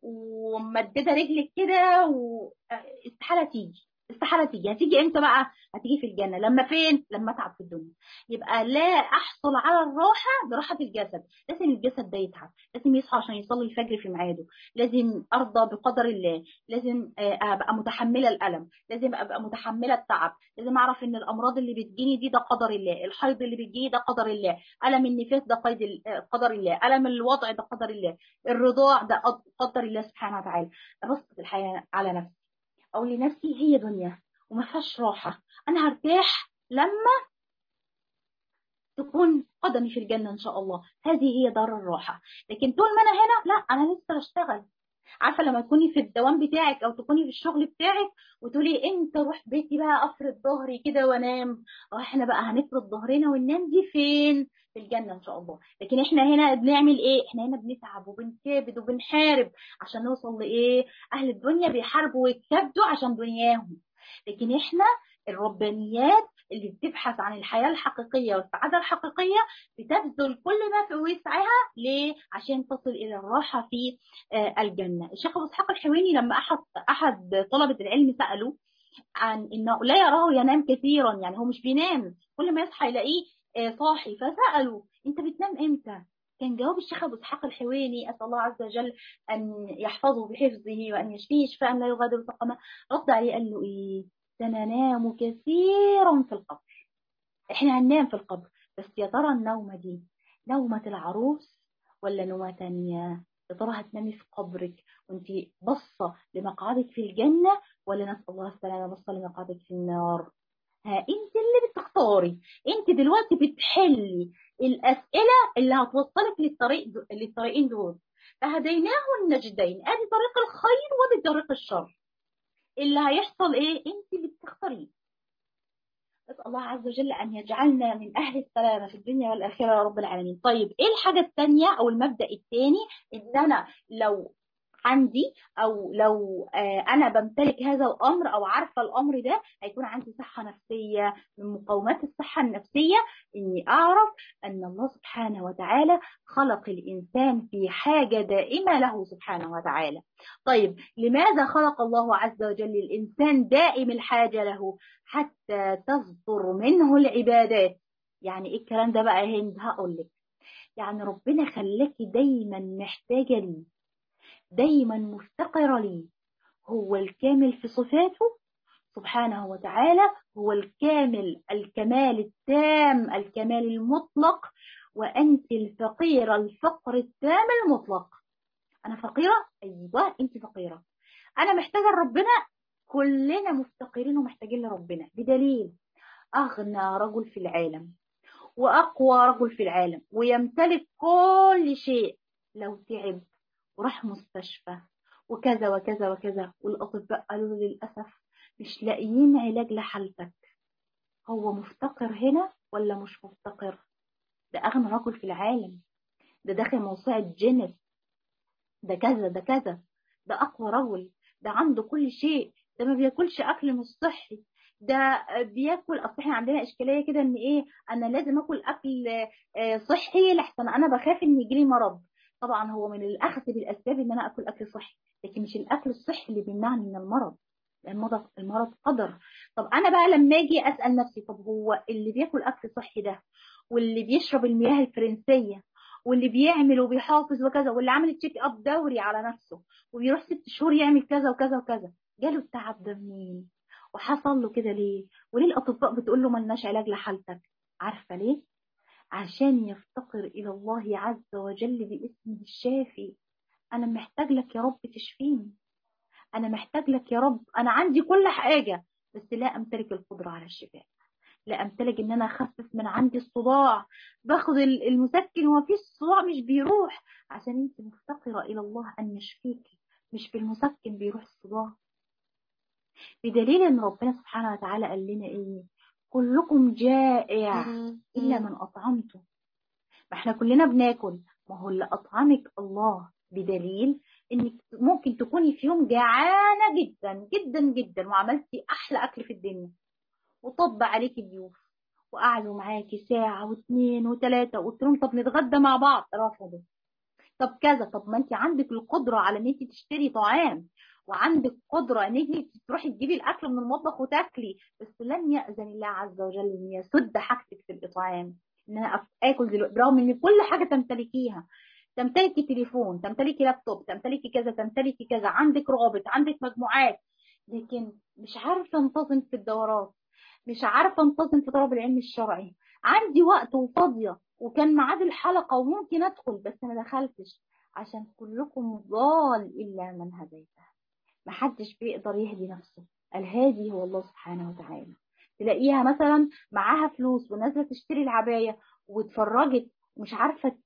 وممدده رجلك كده واستحاله تيجي استحاله تيجي هتيجي امتى بقى هتيجي في الجنه لما فين لما اتعب في الدنيا يبقى لا احصل على الراحه براحه الجسد لازم الجسد ده يتعب لازم يصحى عشان يصلي الفجر في ميعاده لازم ارضى بقدر الله لازم ابقى متحمله الالم لازم ابقى متحمله التعب لازم اعرف ان الامراض اللي بتجيني دي ده قدر الله الحيض اللي بتجيني ده قدر الله الم النفاس ده قيد قدر الله الم الوضع ده قدر الله الرضاع ده قدر الله سبحانه وتعالى بسط الحياه على نفسي اقول لنفسي هي دنيا وما فيهاش راحه انا هرتاح لما تكون قدمي في الجنه ان شاء الله هذه هي دار الراحه لكن طول ما انا هنا لا انا لسه بشتغل عارفه لما تكوني في الدوام بتاعك او تكوني في الشغل بتاعك وتقولي امتى اروح بيتي بقى افرد ظهري كده وانام اه احنا بقى هنفرد ظهرنا وننام دي فين في الجنه ان شاء الله لكن احنا هنا بنعمل ايه احنا هنا بنتعب وبنكابد وبنحارب عشان نوصل لايه اهل الدنيا بيحاربوا ويكبدوا عشان دنياهم لكن احنا الربانيات اللي بتبحث عن الحياة الحقيقية والسعادة الحقيقية بتبذل كل ما في وسعها ليه؟ عشان تصل إلى الراحة في الجنة الشيخ أبو إسحاق الحويني لما أحد أحد طلبة العلم سأله عن إنه لا يراه ينام كثيرا يعني هو مش بينام كل ما يصحى يلاقيه صاحي فسأله أنت بتنام إمتى؟ كان جواب الشيخ أبو إسحاق الحويني أسأل الله عز وجل أن يحفظه بحفظه وأن يشفيه شفاء لا يغادر سقما رد عليه قال له إيه؟ سننام كثيرا في القبر احنا هننام في القبر بس يا ترى النومة دي نومة العروس ولا نومة تانية يا ترى هتنامي في قبرك وانت بصة لمقعدك في الجنة ولا نسأل الله السلامة بصة لمقعدك في النار ها انت اللي بتختاري انت دلوقتي بتحلي الاسئلة اللي هتوصلك للطريق للطريقين دول فهديناه النجدين ادي طريق الخير وادي طريق الشر اللي هيحصل ايه انت اللي بتختاريه نسال الله عز وجل ان يجعلنا من اهل السلامه في الدنيا والاخره يا رب العالمين طيب ايه الحاجه الثانيه او المبدا الثاني ان انا لو عندي او لو انا بمتلك هذا الامر او عارفه الامر ده هيكون عندي صحه نفسيه من مقومات الصحه النفسيه اني اعرف ان الله سبحانه وتعالى خلق الانسان في حاجه دائمه له سبحانه وتعالى طيب لماذا خلق الله عز وجل الانسان دائم الحاجه له حتى تصدر منه العبادات يعني ايه الكلام ده بقى يا هند هقول لك يعني ربنا خلاكي دايما محتاجه ليه دايما مفتقرة ليه هو الكامل في صفاته سبحانه وتعالى هو الكامل الكمال التام الكمال المطلق وأنت الفقيرة الفقر التام المطلق أنا فقيرة أيوة أنت فقيرة أنا محتاجة لربنا كلنا مفتقرين ومحتاجين لربنا بدليل أغنى رجل في العالم وأقوى رجل في العالم ويمتلك كل شيء لو تعب وراح مستشفى وكذا وكذا وكذا والأطباء قالوا للأسف مش لاقيين علاج لحالتك هو مفتقر هنا ولا مش مفتقر ده أغنى رجل في العالم ده داخل موسوعة جينيس ده كذا ده كذا ده أقوى رجل ده عنده كل شيء ده ما بياكلش أكل مش صحي ده بياكل اصل احنا عندنا اشكاليه كده ان ايه انا لازم اكل اكل صحي لحسن انا بخاف ان يجيلي مرض طبعا هو من الاخذ بالاسباب ان انا اكل اكل صحي لكن مش الاكل الصحي اللي بيمنعني من المرض المرض المرض قدر طب انا بقى لما اجي اسال نفسي طب هو اللي بياكل اكل صحي ده واللي بيشرب المياه الفرنسيه واللي بيعمل وبيحافظ وكذا واللي عامل تشيك اب دوري على نفسه وبيروح ست شهور يعمل كذا وكذا وكذا جاله التعب ده منين وحصل له كده ليه وليه الاطباء بتقول له ملناش علاج لحالتك عارفه ليه عشان يفتقر إلى الله عز وجل باسمه الشافي أنا محتاج لك يا رب تشفيني أنا محتاج لك يا رب أنا عندي كل حاجة بس لا أمتلك القدرة على الشفاء لا أمتلك إن أنا أخفف من عندي الصداع باخد المسكن ومفيش الصداع مش بيروح عشان أنت مفتقرة إلى الله أن يشفيكي مش بالمسكن بيروح الصداع بدليل إن ربنا سبحانه وتعالى قال لنا إيه كلكم جائع إلا من أطعمته ما احنا كلنا بناكل ما هو اللي أطعمك الله بدليل إنك ممكن تكوني في يوم جعانة جدا جدا جدا وعملتي أحلى أكل في الدنيا وطب عليكي ضيوف وقعدوا معاكي ساعة واثنين وثلاثة وقلت لهم طب نتغدى مع بعض رفضوا طب كذا طب ما انت عندك القدرة على ان انت تشتري طعام وعندك قدرة ان انت تروحي تجيبي الاكل من المطبخ وتاكلي بس لن يأذن الله عز وجل ان يسد حاجتك في الاطعام ان انا اكل دلوقتي برغم ان كل حاجة تمتلكيها تمتلكي تليفون تمتلكي لابتوب تمتلكي كذا تمتلكي كذا عندك رابط عندك مجموعات لكن مش عارفة انتظم في الدورات مش عارفة انتظم في طلب العلم الشرعي عندي وقت وفاضية وكان ميعاد الحلقة وممكن ادخل بس ما دخلتش عشان كلكم ضال الا من هديته محدش بيقدر يهدي نفسه الهادي هو الله سبحانه وتعالى تلاقيها مثلا معاها فلوس ونازله تشتري العبايه واتفرجت ومش عارفه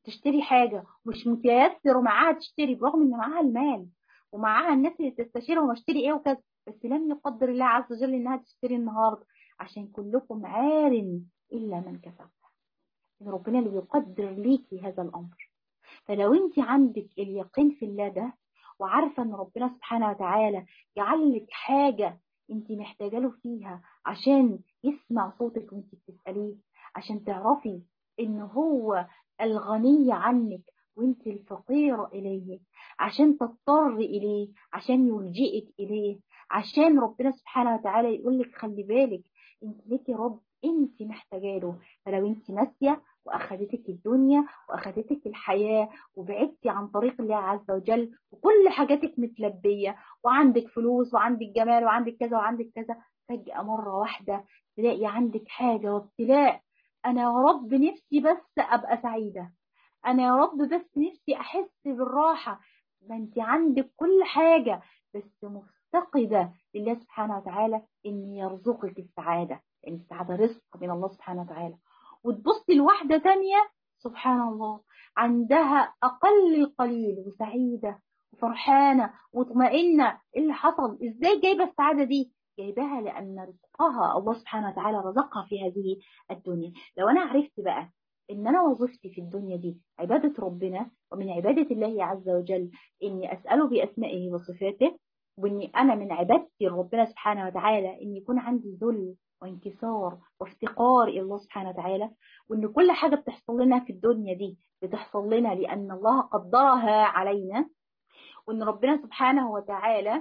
تشتري حاجة مش متيسر ومعاها تشتري برغم ان معاها المال ومعاها الناس اللي تستشيرهم واشتري ايه وكذا بس لم يقدر الله عز وجل انها تشتري النهارده عشان كلكم عار الا من كفر ان ربنا اللي بيقدر ليكي هذا الامر فلو انت عندك اليقين في الله ده وعارفه ان ربنا سبحانه وتعالى جعل لك حاجه انت محتاجه له فيها عشان يسمع صوتك وانت بتساليه عشان تعرفي ان هو الغني عنك وانت الفقير اليه عشان تضطر اليه عشان يلجئك اليه عشان ربنا سبحانه وتعالى يقول لك خلي بالك انت ليكي رب انت محتاجه له فلو انت ناسيه واخدتك الدنيا واخدتك الحياه وبعدتي عن طريق الله عز وجل وكل حاجاتك متلبيه وعندك فلوس وعندك جمال وعندك كذا وعندك كذا فجاه مره واحده تلاقي عندك حاجه وابتلاء انا يا رب نفسي بس ابقى سعيده انا يا رب بس نفسي احس بالراحه ما انت عندك كل حاجه بس مفتقده لله سبحانه وتعالى ان يرزقك السعاده لان السعاده رزق من الله سبحانه وتعالى وتبصي لواحده تانية سبحان الله عندها اقل قليل وسعيده وفرحانه ومطمئنه ايه اللي حصل ازاي جايبه السعاده دي جايباها لان رزقها الله سبحانه وتعالى رزقها في هذه الدنيا لو انا عرفت بقى ان انا وظيفتي في الدنيا دي عباده ربنا ومن عباده الله عز وجل اني اساله باسمائه وصفاته واني انا من عبادتي لربنا سبحانه وتعالى ان يكون عندي ذل وانكسار وافتقار الى الله سبحانه وتعالى وان كل حاجه بتحصل لنا في الدنيا دي بتحصل لنا لان الله قدرها علينا وان ربنا سبحانه وتعالى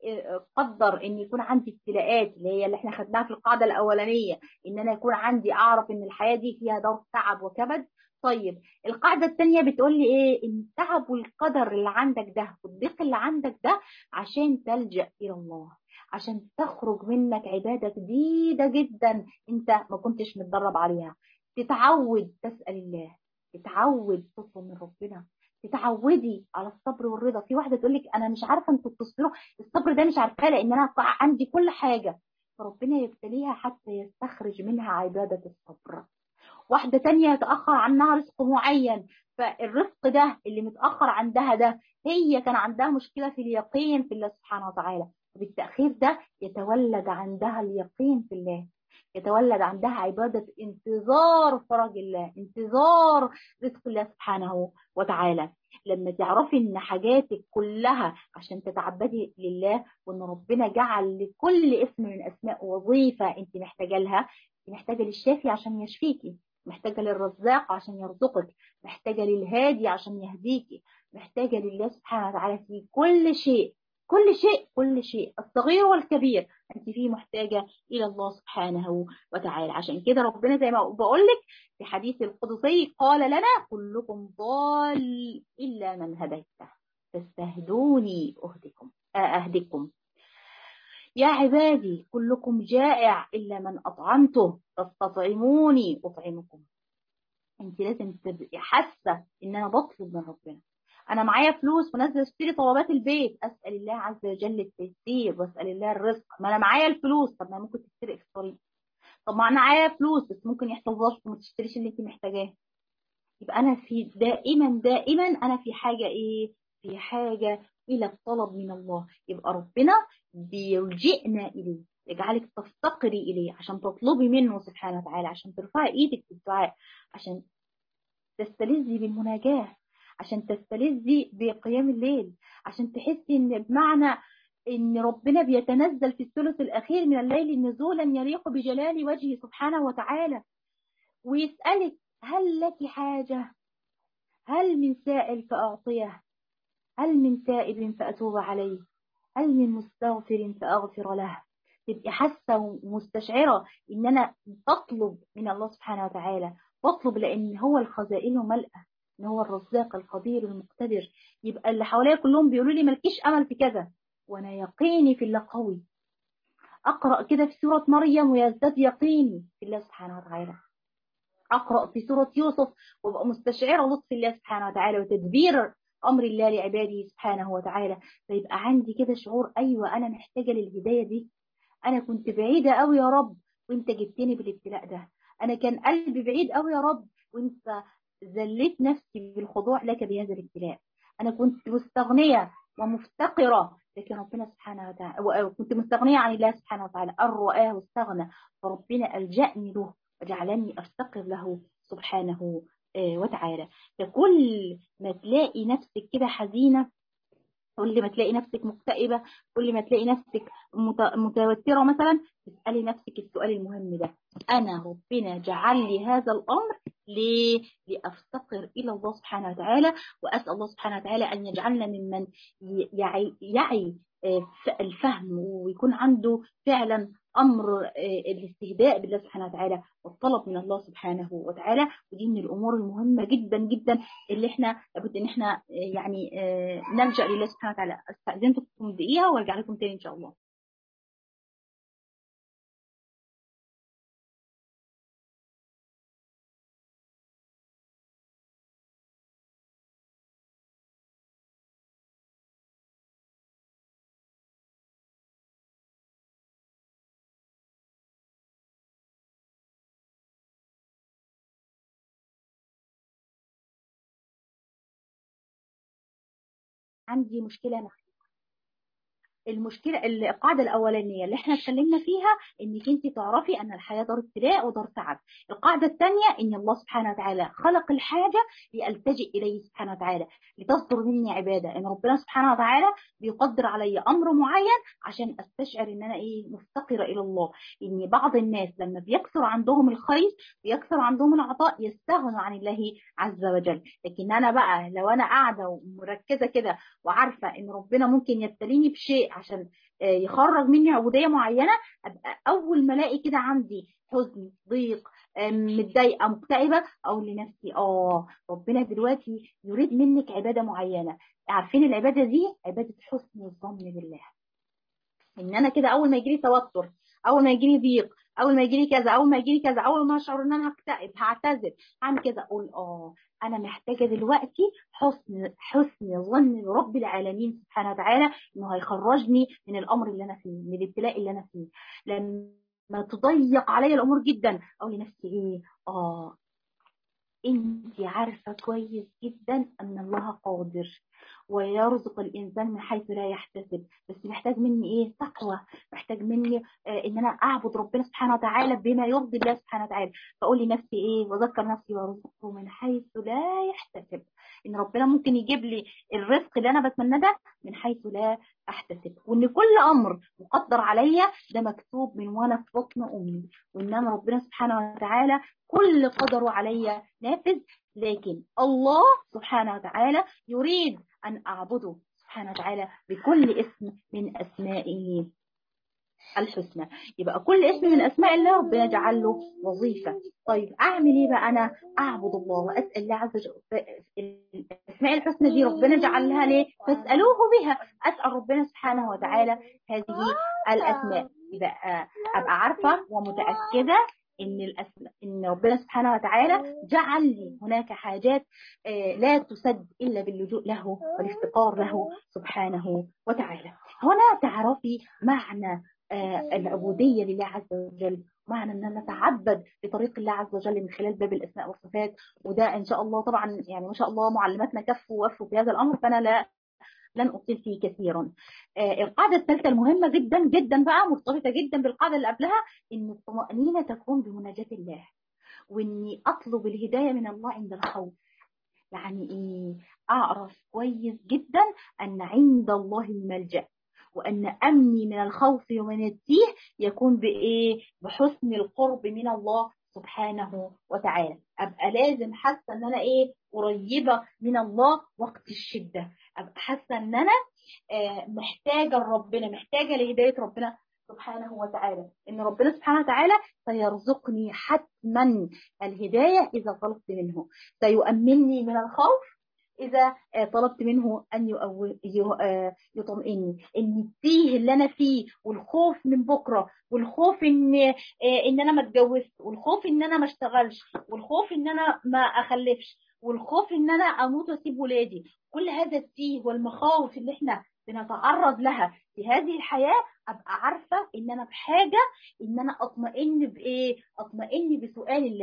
قدر ان يكون عندي ابتلاءات اللي هي اللي احنا خدناها في القاعده الاولانيه ان انا يكون عندي اعرف ان الحياه دي فيها دار تعب وكبد طيب القاعده الثانيه بتقول لي ايه ان التعب والقدر اللي عندك ده والضيق اللي عندك ده عشان تلجا الى الله عشان تخرج منك عباده جديده جدا انت ما كنتش متدرب عليها تتعود تسال الله تتعود تطلب من ربنا تتعودي على الصبر والرضا في واحده تقول لك انا مش عارفه انتوا بتصبروا الصبر ده مش عارفاه لان انا عندي كل حاجه فربنا يبتليها حتى يستخرج منها عباده الصبر واحده تانية يتاخر عنها رزق معين فالرزق ده اللي متاخر عندها ده هي كان عندها مشكله في اليقين في الله سبحانه وتعالى وبالتاخير ده يتولد عندها اليقين في الله يتولد عندها عبادة انتظار فرج الله انتظار رزق الله سبحانه وتعالى لما تعرفي ان حاجاتك كلها عشان تتعبدي لله وان ربنا جعل لكل اسم من اسماء وظيفة انت محتاجة لها انت محتاجة للشافي عشان يشفيكي محتاجة للرزاق عشان يرزقك محتاجة للهادي عشان يهديكي محتاجة لله سبحانه وتعالى في كل شيء كل شيء كل شيء الصغير والكبير انت فيه محتاجه الى الله سبحانه وتعالى عشان كده ربنا زي ما بقول لك في حديث القدسي قال لنا كلكم ضال الا من هديته فاستهدوني اهدكم اهدكم يا عبادي كلكم جائع الا من اطعمته فاستطعموني اطعمكم انت لازم تبقي حاسه ان انا بطلب من ربنا انا معايا فلوس ونازله اشتري طلبات البيت اسال الله عز وجل التيسير واسال الله الرزق ما انا معايا الفلوس طب ما ممكن تسرق في الطريق طب ما انا معايا فلوس بس ممكن يحصل ظرف وما تشتريش اللي انت محتاجاه يبقى انا في دائما دائما انا في حاجه ايه في حاجه الى الطلب من الله يبقى ربنا بيلجئنا اليه يجعلك تفتقري اليه عشان تطلبي منه سبحانه وتعالى عشان ترفعي ايدك في الدعاء عشان تستلذي بالمناجاه عشان تستلذي بقيام الليل عشان تحسي ان بمعنى ان ربنا بيتنزل في الثلث الاخير من الليل نزولا يليق بجلال وجهه سبحانه وتعالى ويسالك هل لك حاجه هل من سائل فاعطيه هل من تائب فاتوب عليه هل من مستغفر فاغفر له تبقي حاسه ومستشعره ان انا بطلب من الله سبحانه وتعالى بطلب لان هو الخزائن ملأة ان هو الرزاق القدير المقتدر يبقى اللي حواليا كلهم بيقولوا لي مالكيش امل في كذا وانا يقيني في الله قوي اقرا كده في سوره مريم ويزداد يقيني في الله سبحانه وتعالى اقرا في سوره يوسف وابقى مستشعره لطف الله سبحانه وتعالى وتدبير امر الله لعباده سبحانه وتعالى فيبقى عندي كده شعور ايوه انا محتاجه للهدايه دي انا كنت بعيده قوي يا رب وانت جبتني بالابتلاء ده انا كان قلبي بعيد قوي يا رب وانت ذليت نفسي بالخضوع لك بهذا الابتلاء انا كنت مستغنيه ومفتقره لكن ربنا سبحانه وتعالى كنت مستغنيه عن الله سبحانه وتعالى ان رآه واستغنى فربنا الجأني له وجعلني افتقر له سبحانه وتعالى فكل ما تلاقي نفسك كده حزينه كل ما تلاقي نفسك مكتئبة كل ما تلاقي نفسك متوترة مثلا تسألي نفسك السؤال المهم ده أنا ربنا جعل لي هذا الأمر ليه؟ لأفتقر إلى الله سبحانه وتعالى وأسأل الله سبحانه وتعالى أن يجعلنا ممن يعي, يعي الفهم ويكون عنده فعلا امر الاستهداء بالله سبحانه وتعالى والطلب من الله سبحانه وتعالى ودي من الامور المهمه جدا جدا اللي احنا لابد ان احنا يعني نلجا لله سبحانه وتعالى استاذنكم دقيقه وارجع لكم تاني ان شاء الله عندي مشكله نفسيه المشكله القاعده الاولانيه اللي احنا اتكلمنا فيها انك انت تعرفي ان الحياه دار ابتلاء ودار تعب القاعده الثانيه ان الله سبحانه وتعالى خلق الحاجه لالتجئ اليه سبحانه وتعالى لتصدر مني عباده ان ربنا سبحانه وتعالى بيقدر علي امر معين عشان استشعر ان انا ايه مفتقره الى الله ان بعض الناس لما بيكثر عندهم الخير بيكثر عندهم العطاء يستغنوا عن الله عز وجل لكن انا بقى لو انا قاعده ومركزه كده وعارفه ان ربنا ممكن يبتليني بشيء عشان يخرج مني عبوديه معينه ابقى اول ما الاقي كده عندي حزن ضيق متضايقه مكتئبه اقول لنفسي اه ربنا دلوقتي يريد منك عباده معينه عارفين العباده دي عباده حسن الظن بالله ان انا كده اول ما يجي لي توتر اول ما يجي لي ضيق اول ما يجي لي كذا اول ما يجي لي كذا اول ما اشعر ان انا هكتئب هعتذر هعمل كذا اقول اه انا محتاجه دلوقتي حسن حسن ظن برب العالمين سبحانه وتعالى انه هيخرجني من الامر اللي انا فيه من الابتلاء اللي انا فيه لما تضيق عليا الامور جدا اقول لنفسي ايه اه انت عارفه كويس جدا ان الله قادر ويرزق الانسان من حيث لا يحتسب بس محتاج مني ايه تقوى محتاج مني آه ان انا اعبد ربنا سبحانه وتعالى بما يرضي الله سبحانه وتعالى فاقول لنفسي ايه واذكر نفسي وارزقه من حيث لا يحتسب ان ربنا ممكن يجيب لي الرزق اللي انا بتمناه ده من حيث لا احتسب وان كل امر مقدر عليا ده مكتوب من وانا في بطن امي وانما ربنا سبحانه وتعالى كل قدره عليا نافذ لكن الله سبحانه وتعالى يريد أن أعبده سبحانه وتعالى بكل اسم من أسمائه الحسنى يبقى كل اسم من أسماء الله ربنا جعل له وظيفة طيب أعمل إيه بقى أنا أعبد الله وأسأل الله عز وجل الأسماء الحسنى دي ربنا جعلها ليه فاسألوه بها أسأل ربنا سبحانه وتعالى هذه الأسماء يبقى أبقى عارفة ومتأكدة ان الأسماء ان ربنا سبحانه وتعالى جعل لي هناك حاجات لا تسد الا باللجوء له والافتقار له سبحانه وتعالى هنا تعرفي معنى العبوديه لله عز وجل معنى ان انا اتعبد بطريق الله عز وجل من خلال باب الاسماء والصفات وده ان شاء الله طبعا يعني ما شاء الله معلماتنا كفوا ووفوا في هذا الامر فانا لا لن أطيل فيه كثيرا آه القاعدة الثالثة المهمة جدا جدا بقى مرتبطة جدا بالقاعدة اللي قبلها إن الطمأنينة تكون بمناجاة الله وإني أطلب الهداية من الله عند الخوف يعني إيه أعرف كويس جدا أن عند الله الملجأ وأن أمني من الخوف ومن التيه يكون بإيه بحسن القرب من الله سبحانه وتعالى ابقى لازم حاسه ان انا ايه قريبه من الله وقت الشده ابقى حاسه ان انا آه محتاجه لربنا محتاجه لهدايه ربنا سبحانه وتعالى ان ربنا سبحانه وتعالى سيرزقني حتما الهدايه اذا طلبت منه سيؤمنني من الخوف إذا طلبت منه أن يطمئني إن التيه اللي أنا فيه والخوف من بكرة والخوف إن إن أنا ما اتجوزت والخوف إن أنا ما اشتغلش والخوف إن أنا ما أخلفش والخوف إن أنا أموت وأسيب ولادي كل هذا التيه والمخاوف اللي إحنا بنتعرض لها في هذه الحياة أبقى عارفة إن أنا بحاجة إن أنا أطمئن بإيه؟ أطمئن بسؤال الله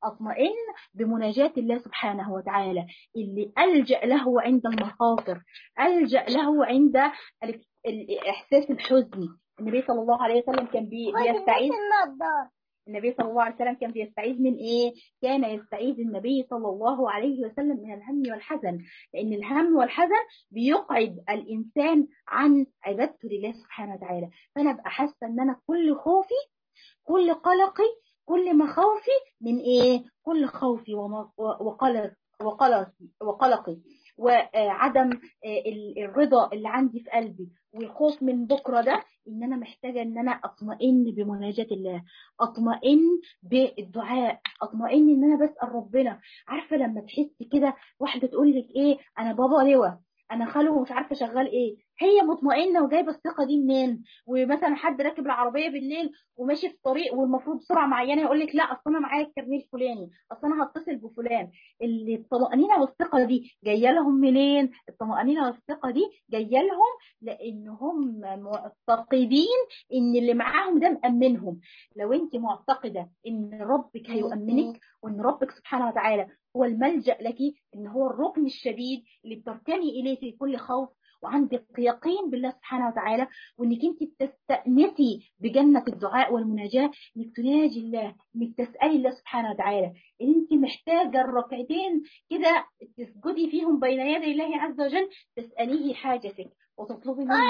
اطمئن بمناجاة الله سبحانه وتعالى اللي ألجأ له عند المخاطر ألجأ له عند احساس الحزن النبي صلى الله عليه وسلم كان بيستعيذ النبي صلى الله عليه وسلم كان بيستعيذ من ايه كان يستعيذ النبي صلى الله عليه وسلم من الهم والحزن لان الهم والحزن بيقعد الانسان عن عبادته لله سبحانه وتعالى فانا ابقى حاسه ان انا كل خوفي كل قلقي كل مخاوفي من ايه كل خوفي وقلق وقلقي وقلقي وعدم الرضا اللي عندي في قلبي والخوف من بكره ده ان انا محتاجه ان انا اطمئن بمناجاه الله اطمئن بالدعاء اطمئن ان انا بسال ربنا عارفه لما تحسي كده واحده تقول لك ايه انا بابا لواء انا خاله مش عارفه شغال ايه هي مطمئنه وجايبه الثقه دي منين ومثلا حد راكب العربيه بالليل وماشي في طريق والمفروض بسرعه معينه يقول لك لا اصل انا معايا الكارنيه الفلاني اصل انا هتصل بفلان اللي الطمانينه والثقه دي جايه لهم منين الطمانينه والثقه دي جايه لهم لان هم معتقدين ان اللي معاهم ده مامنهم لو انت معتقده ان ربك هيؤمنك وان ربك سبحانه وتعالى هو الملجا لك ان هو الركن الشديد اللي بتركني اليه في كل خوف وعندك يقين بالله سبحانه وتعالى وانك انت بتستأنسي بجنة الدعاء والمناجاة انك تناجي الله انك تسألي الله سبحانه وتعالى انت محتاجة الركعتين كده تسجدي فيهم بين يدي الله عز وجل تسأليه حاجتك وتطلبي منه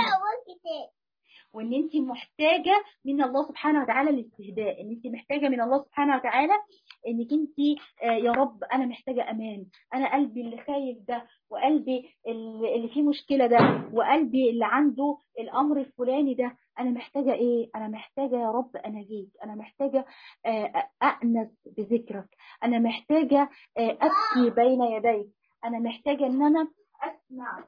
وان انت محتاجه من الله سبحانه وتعالى الاستهداء ان انت محتاجه من الله سبحانه وتعالى انك انت يا رب انا محتاجه امان انا قلبي اللي خايف ده وقلبي اللي فيه مشكله ده وقلبي اللي عنده الامر الفلاني ده انا محتاجه ايه انا محتاجه يا رب اناجيك انا محتاجه انس بذكرك انا محتاجه ابكي بين يديك انا محتاجه ان انا اسمع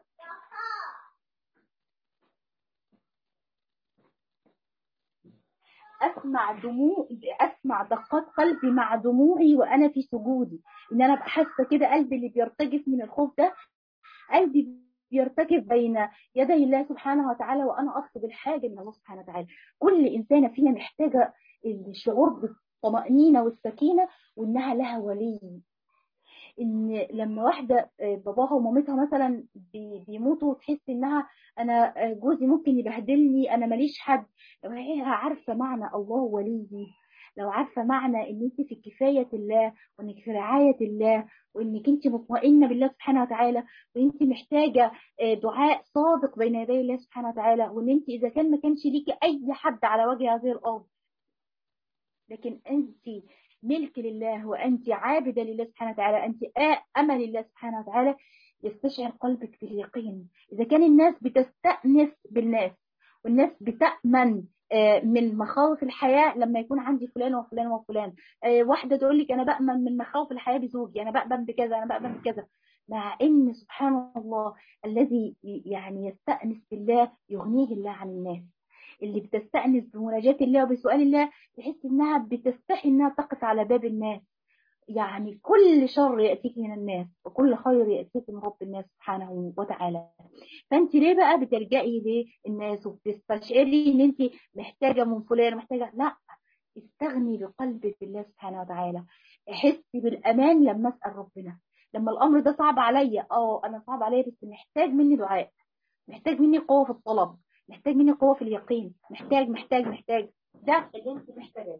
اسمع دموع اسمع دقات قلبي مع دموعي وانا في سجودي ان انا ابقى حاسه كده قلبي اللي بيرتجف من الخوف ده قلبي بيرتكب بين يدي الله سبحانه وتعالى وانا اطلب الحاجه من الله سبحانه وتعالى كل انسانه فينا محتاجه الشعور بالطمانينه والسكينه وانها لها ولي ان لما واحده باباها ومامتها مثلا بيموتوا تحس انها انا جوزي ممكن يبهدلني انا ماليش حد لو هي عارفه معنى الله وليي لو عارفه معنى ان انت في كفايه الله وانك في رعايه الله وانك انت مطمئنه بالله سبحانه وتعالى وانت محتاجه دعاء صادق بين يدي الله سبحانه وتعالى وان انت اذا كان ما كانش ليكي اي حد على وجه هذه الارض لكن انت ملك لله وأنت عابدة لله سبحانه وتعالى أنت أمل لله سبحانه وتعالى يستشعر قلبك باليقين إذا كان الناس بتستأنس بالناس والناس بتأمن من مخاوف الحياة لما يكون عندي فلان وفلان وفلان واحدة تقول لك أنا بأمن من مخاوف الحياة بزوجي أنا بأمن بكذا أنا بأمن بكذا مع ان سبحان الله الذي يعني يستأنس بالله يغنيه الله عن الناس اللي بتستأنس بمناجاة الله وبسؤال الله تحس انها بتستحي انها تقف على باب الناس يعني كل شر يأتيك من الناس وكل خير يأتيك من رب الناس سبحانه وتعالى فانت ليه بقى بتلجئي للناس وبتستشعري ان انت محتاجة من فلان محتاجة لا استغني بقلبك بالله سبحانه وتعالى احسي بالامان لما اسال ربنا لما الامر ده صعب عليا اه انا صعب عليا بس محتاج مني دعاء محتاج مني قوه في الطلب محتاج مني قوه في اليقين محتاج محتاج محتاج ده اللي انت محتاجاه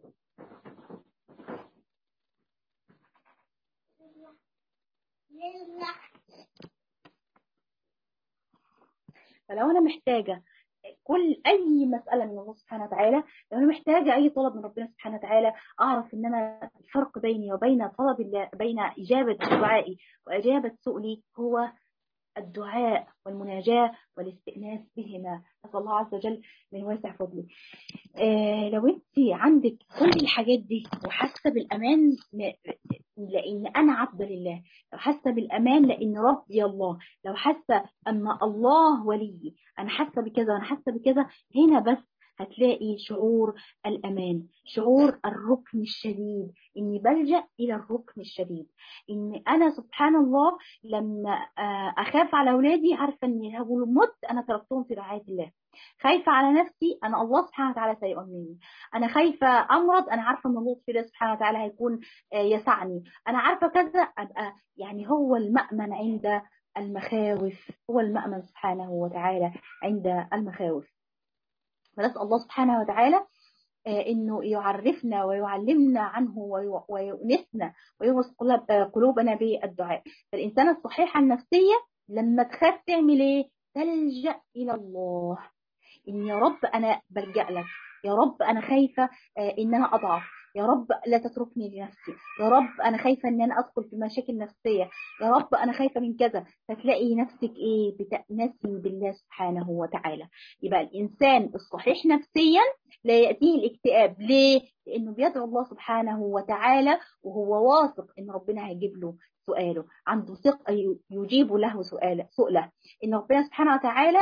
فلو انا محتاجه كل اي مساله من الله سبحانه وتعالى لو انا محتاجه اي طلب من ربنا سبحانه وتعالى اعرف ان انا الفرق بيني وبين طلب الله بين اجابه دعائي واجابه سؤلي هو الدعاء والمناجاة والاستئناس بهما نسأل الله عز وجل من واسع فضله آه لو انت عندك كل الحاجات دي وحاسة بالأمان لأن أنا عبد لله لو حاسة بالأمان لأن ربي الله لو حاسة أن الله ولي أنا حاسة بكذا وأنا حاسة بكذا هنا بس هتلاقي شعور الأمان شعور الركن الشديد إني بلجأ إلى الركن الشديد إن أنا سبحان الله لما أخاف على أولادي عارفة إني لو مت أنا تركتهم في رعاية الله خايفة على نفسي أنا الله سبحانه وتعالى سيؤمنني أنا خايفة أمرض أنا عارفة أن الله سبحانه وتعالى هيكون يسعني أنا عارفة كذا أبقى يعني هو المأمن عند المخاوف هو المأمن سبحانه وتعالى عند المخاوف فنسأل الله سبحانه وتعالى انه يعرفنا ويعلمنا عنه ويؤنسنا ويغص قلوبنا بالدعاء فالانسان الصحيحه النفسيه لما تخاف تعمل ايه تلجا الى الله ان يا رب انا بلجا لك يا رب انا خايفه ان انا اضعف يا رب لا تتركني لنفسي يا رب انا خايفه ان انا ادخل في مشاكل نفسيه يا رب انا خايفه من كذا فتلاقي نفسك ايه بتأنسي بالله سبحانه وتعالى يبقى الانسان الصحيح نفسيا لا ياتيه الاكتئاب ليه لانه بيدعو الله سبحانه وتعالى وهو واثق ان ربنا هيجيب له سؤاله عنده ثقه يجيب له سؤاله سؤله ان ربنا سبحانه وتعالى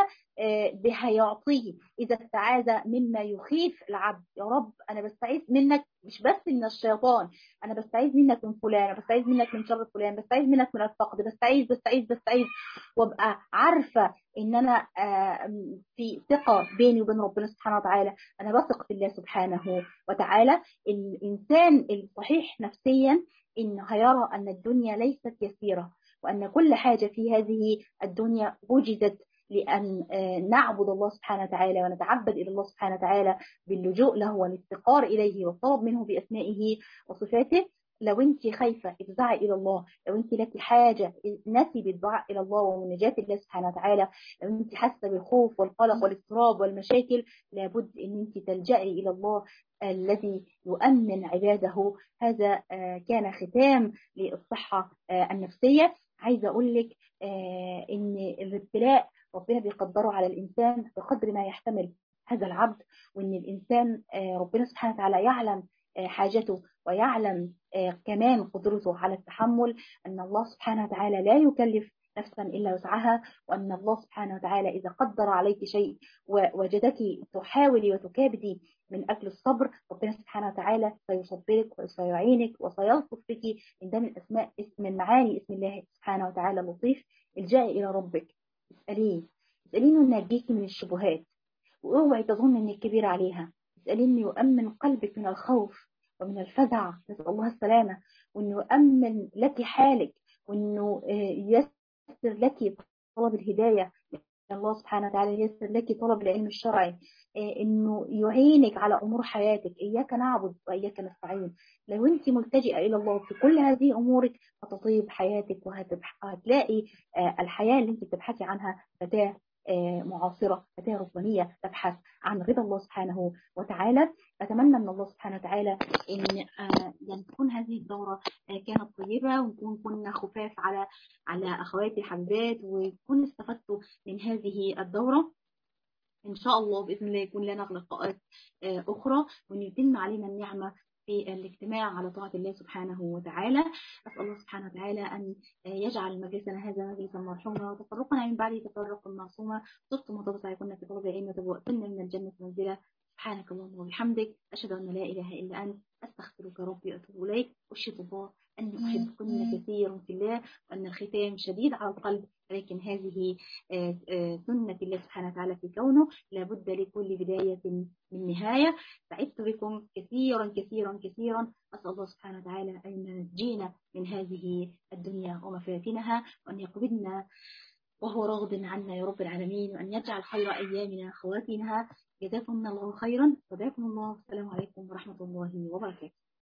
هيعطيه اذا استعاذ مما يخيف العبد يا رب انا بستعيذ منك مش بس من الشيطان انا بستعيذ منك من فلان انا بستعيذ منك من شر فلان بستعيذ منك من الفقد بستعيذ بستعيذ بستعيذ وابقى عارفه ان انا في ثقه بيني وبين ربنا سبحانه وتعالى انا بثق في الله سبحانه وتعالى الانسان الصحيح نفسيا انه هيرى ان الدنيا ليست يسيره وان كل حاجه في هذه الدنيا وجدت لأن نعبد الله سبحانه وتعالى ونتعبد إلى الله سبحانه وتعالى باللجوء له والافتقار إليه والطلب منه بأسمائه وصفاته لو انت خايفة افزعي إلى الله لو انت لك حاجة نسي بالدعاء إلى الله ومناجاة الله سبحانه وتعالى لو انت حاسة بالخوف والقلق والاضطراب والمشاكل لابد ان انت تلجأي إلى الله الذي يؤمن عباده هذا كان ختام للصحة النفسية عايزة أقول لك ان الابتلاء ربنا بيقدره على الإنسان بقدر ما يحتمل هذا العبد وإن الإنسان ربنا سبحانه وتعالى يعلم حاجته ويعلم كمان قدرته على التحمل أن الله سبحانه وتعالى لا يكلف نفسا إلا وسعها وأن الله سبحانه وتعالى إذا قدر عليك شيء ووجدك تحاولي وتكابدي من أجل الصبر ربنا سبحانه وتعالى سيصبرك وسيعينك وسيلطف بك إن ده من أسماء اسم من معاني اسم الله سبحانه وتعالى اللطيف الجاء إلى ربك اسأليه اسأليه إنه ينجيكي من الشبهات واوعي تظن إنك كبير عليها اسأليه إنه يؤمن قلبك من الخوف ومن الفزع نسأل الله السلامة وإنه يؤمن لك حالك وإنه يسر لك طلب الهداية الله سبحانه وتعالى يسر لك طلب العلم الشرعي انه يعينك على امور حياتك اياك نعبد واياك نستعين لو انت ملتجئه الى الله في كل هذه امورك هتطيب حياتك وهتلاقي الحياه اللي انت بتبحثي عنها فتاه معاصرة فتاة ربانية تبحث عن رضا الله سبحانه وتعالى أتمنى من الله سبحانه وتعالى إن يعني تكون هذه الدورة كانت طيبة ونكون كنا خفاف على على أخواتي الحبيبات ويكون استفدتوا من هذه الدورة إن شاء الله بإذن الله يكون لنا لقاءات أخرى وإن يتم علينا النعمة في الاجتماع على طاعة الله سبحانه وتعالى أسأل الله سبحانه وتعالى أن يجعل مجلسنا هذا مجلسا مرحوما وتفرقنا من بعده تفرقا معصوما صرتم وضبط عليكم في طلب العلم وتبوأتنا من الجنة منزلة سبحانك اللهم وبحمدك أشهد أن لا إله إلا أنت أستغفرك ربي وأتوب إليك أشهد الله أني أحبكن كثيرا في الله وأن الختام شديد على القلب ولكن هذه سنة الله سبحانه وتعالى في كونه لابد لكل بداية من نهاية سعدت بكم كثيرا كثيرا كثيرا أسأل الله سبحانه وتعالى أن ينجينا من هذه الدنيا ومفاتنها وأن يقبضنا وهو راغب عنا يا رب العالمين وأن يجعل خير أيامنا خواتمها جزاكم الله خيرا وباكم الله السلام عليكم ورحمة الله وبركاته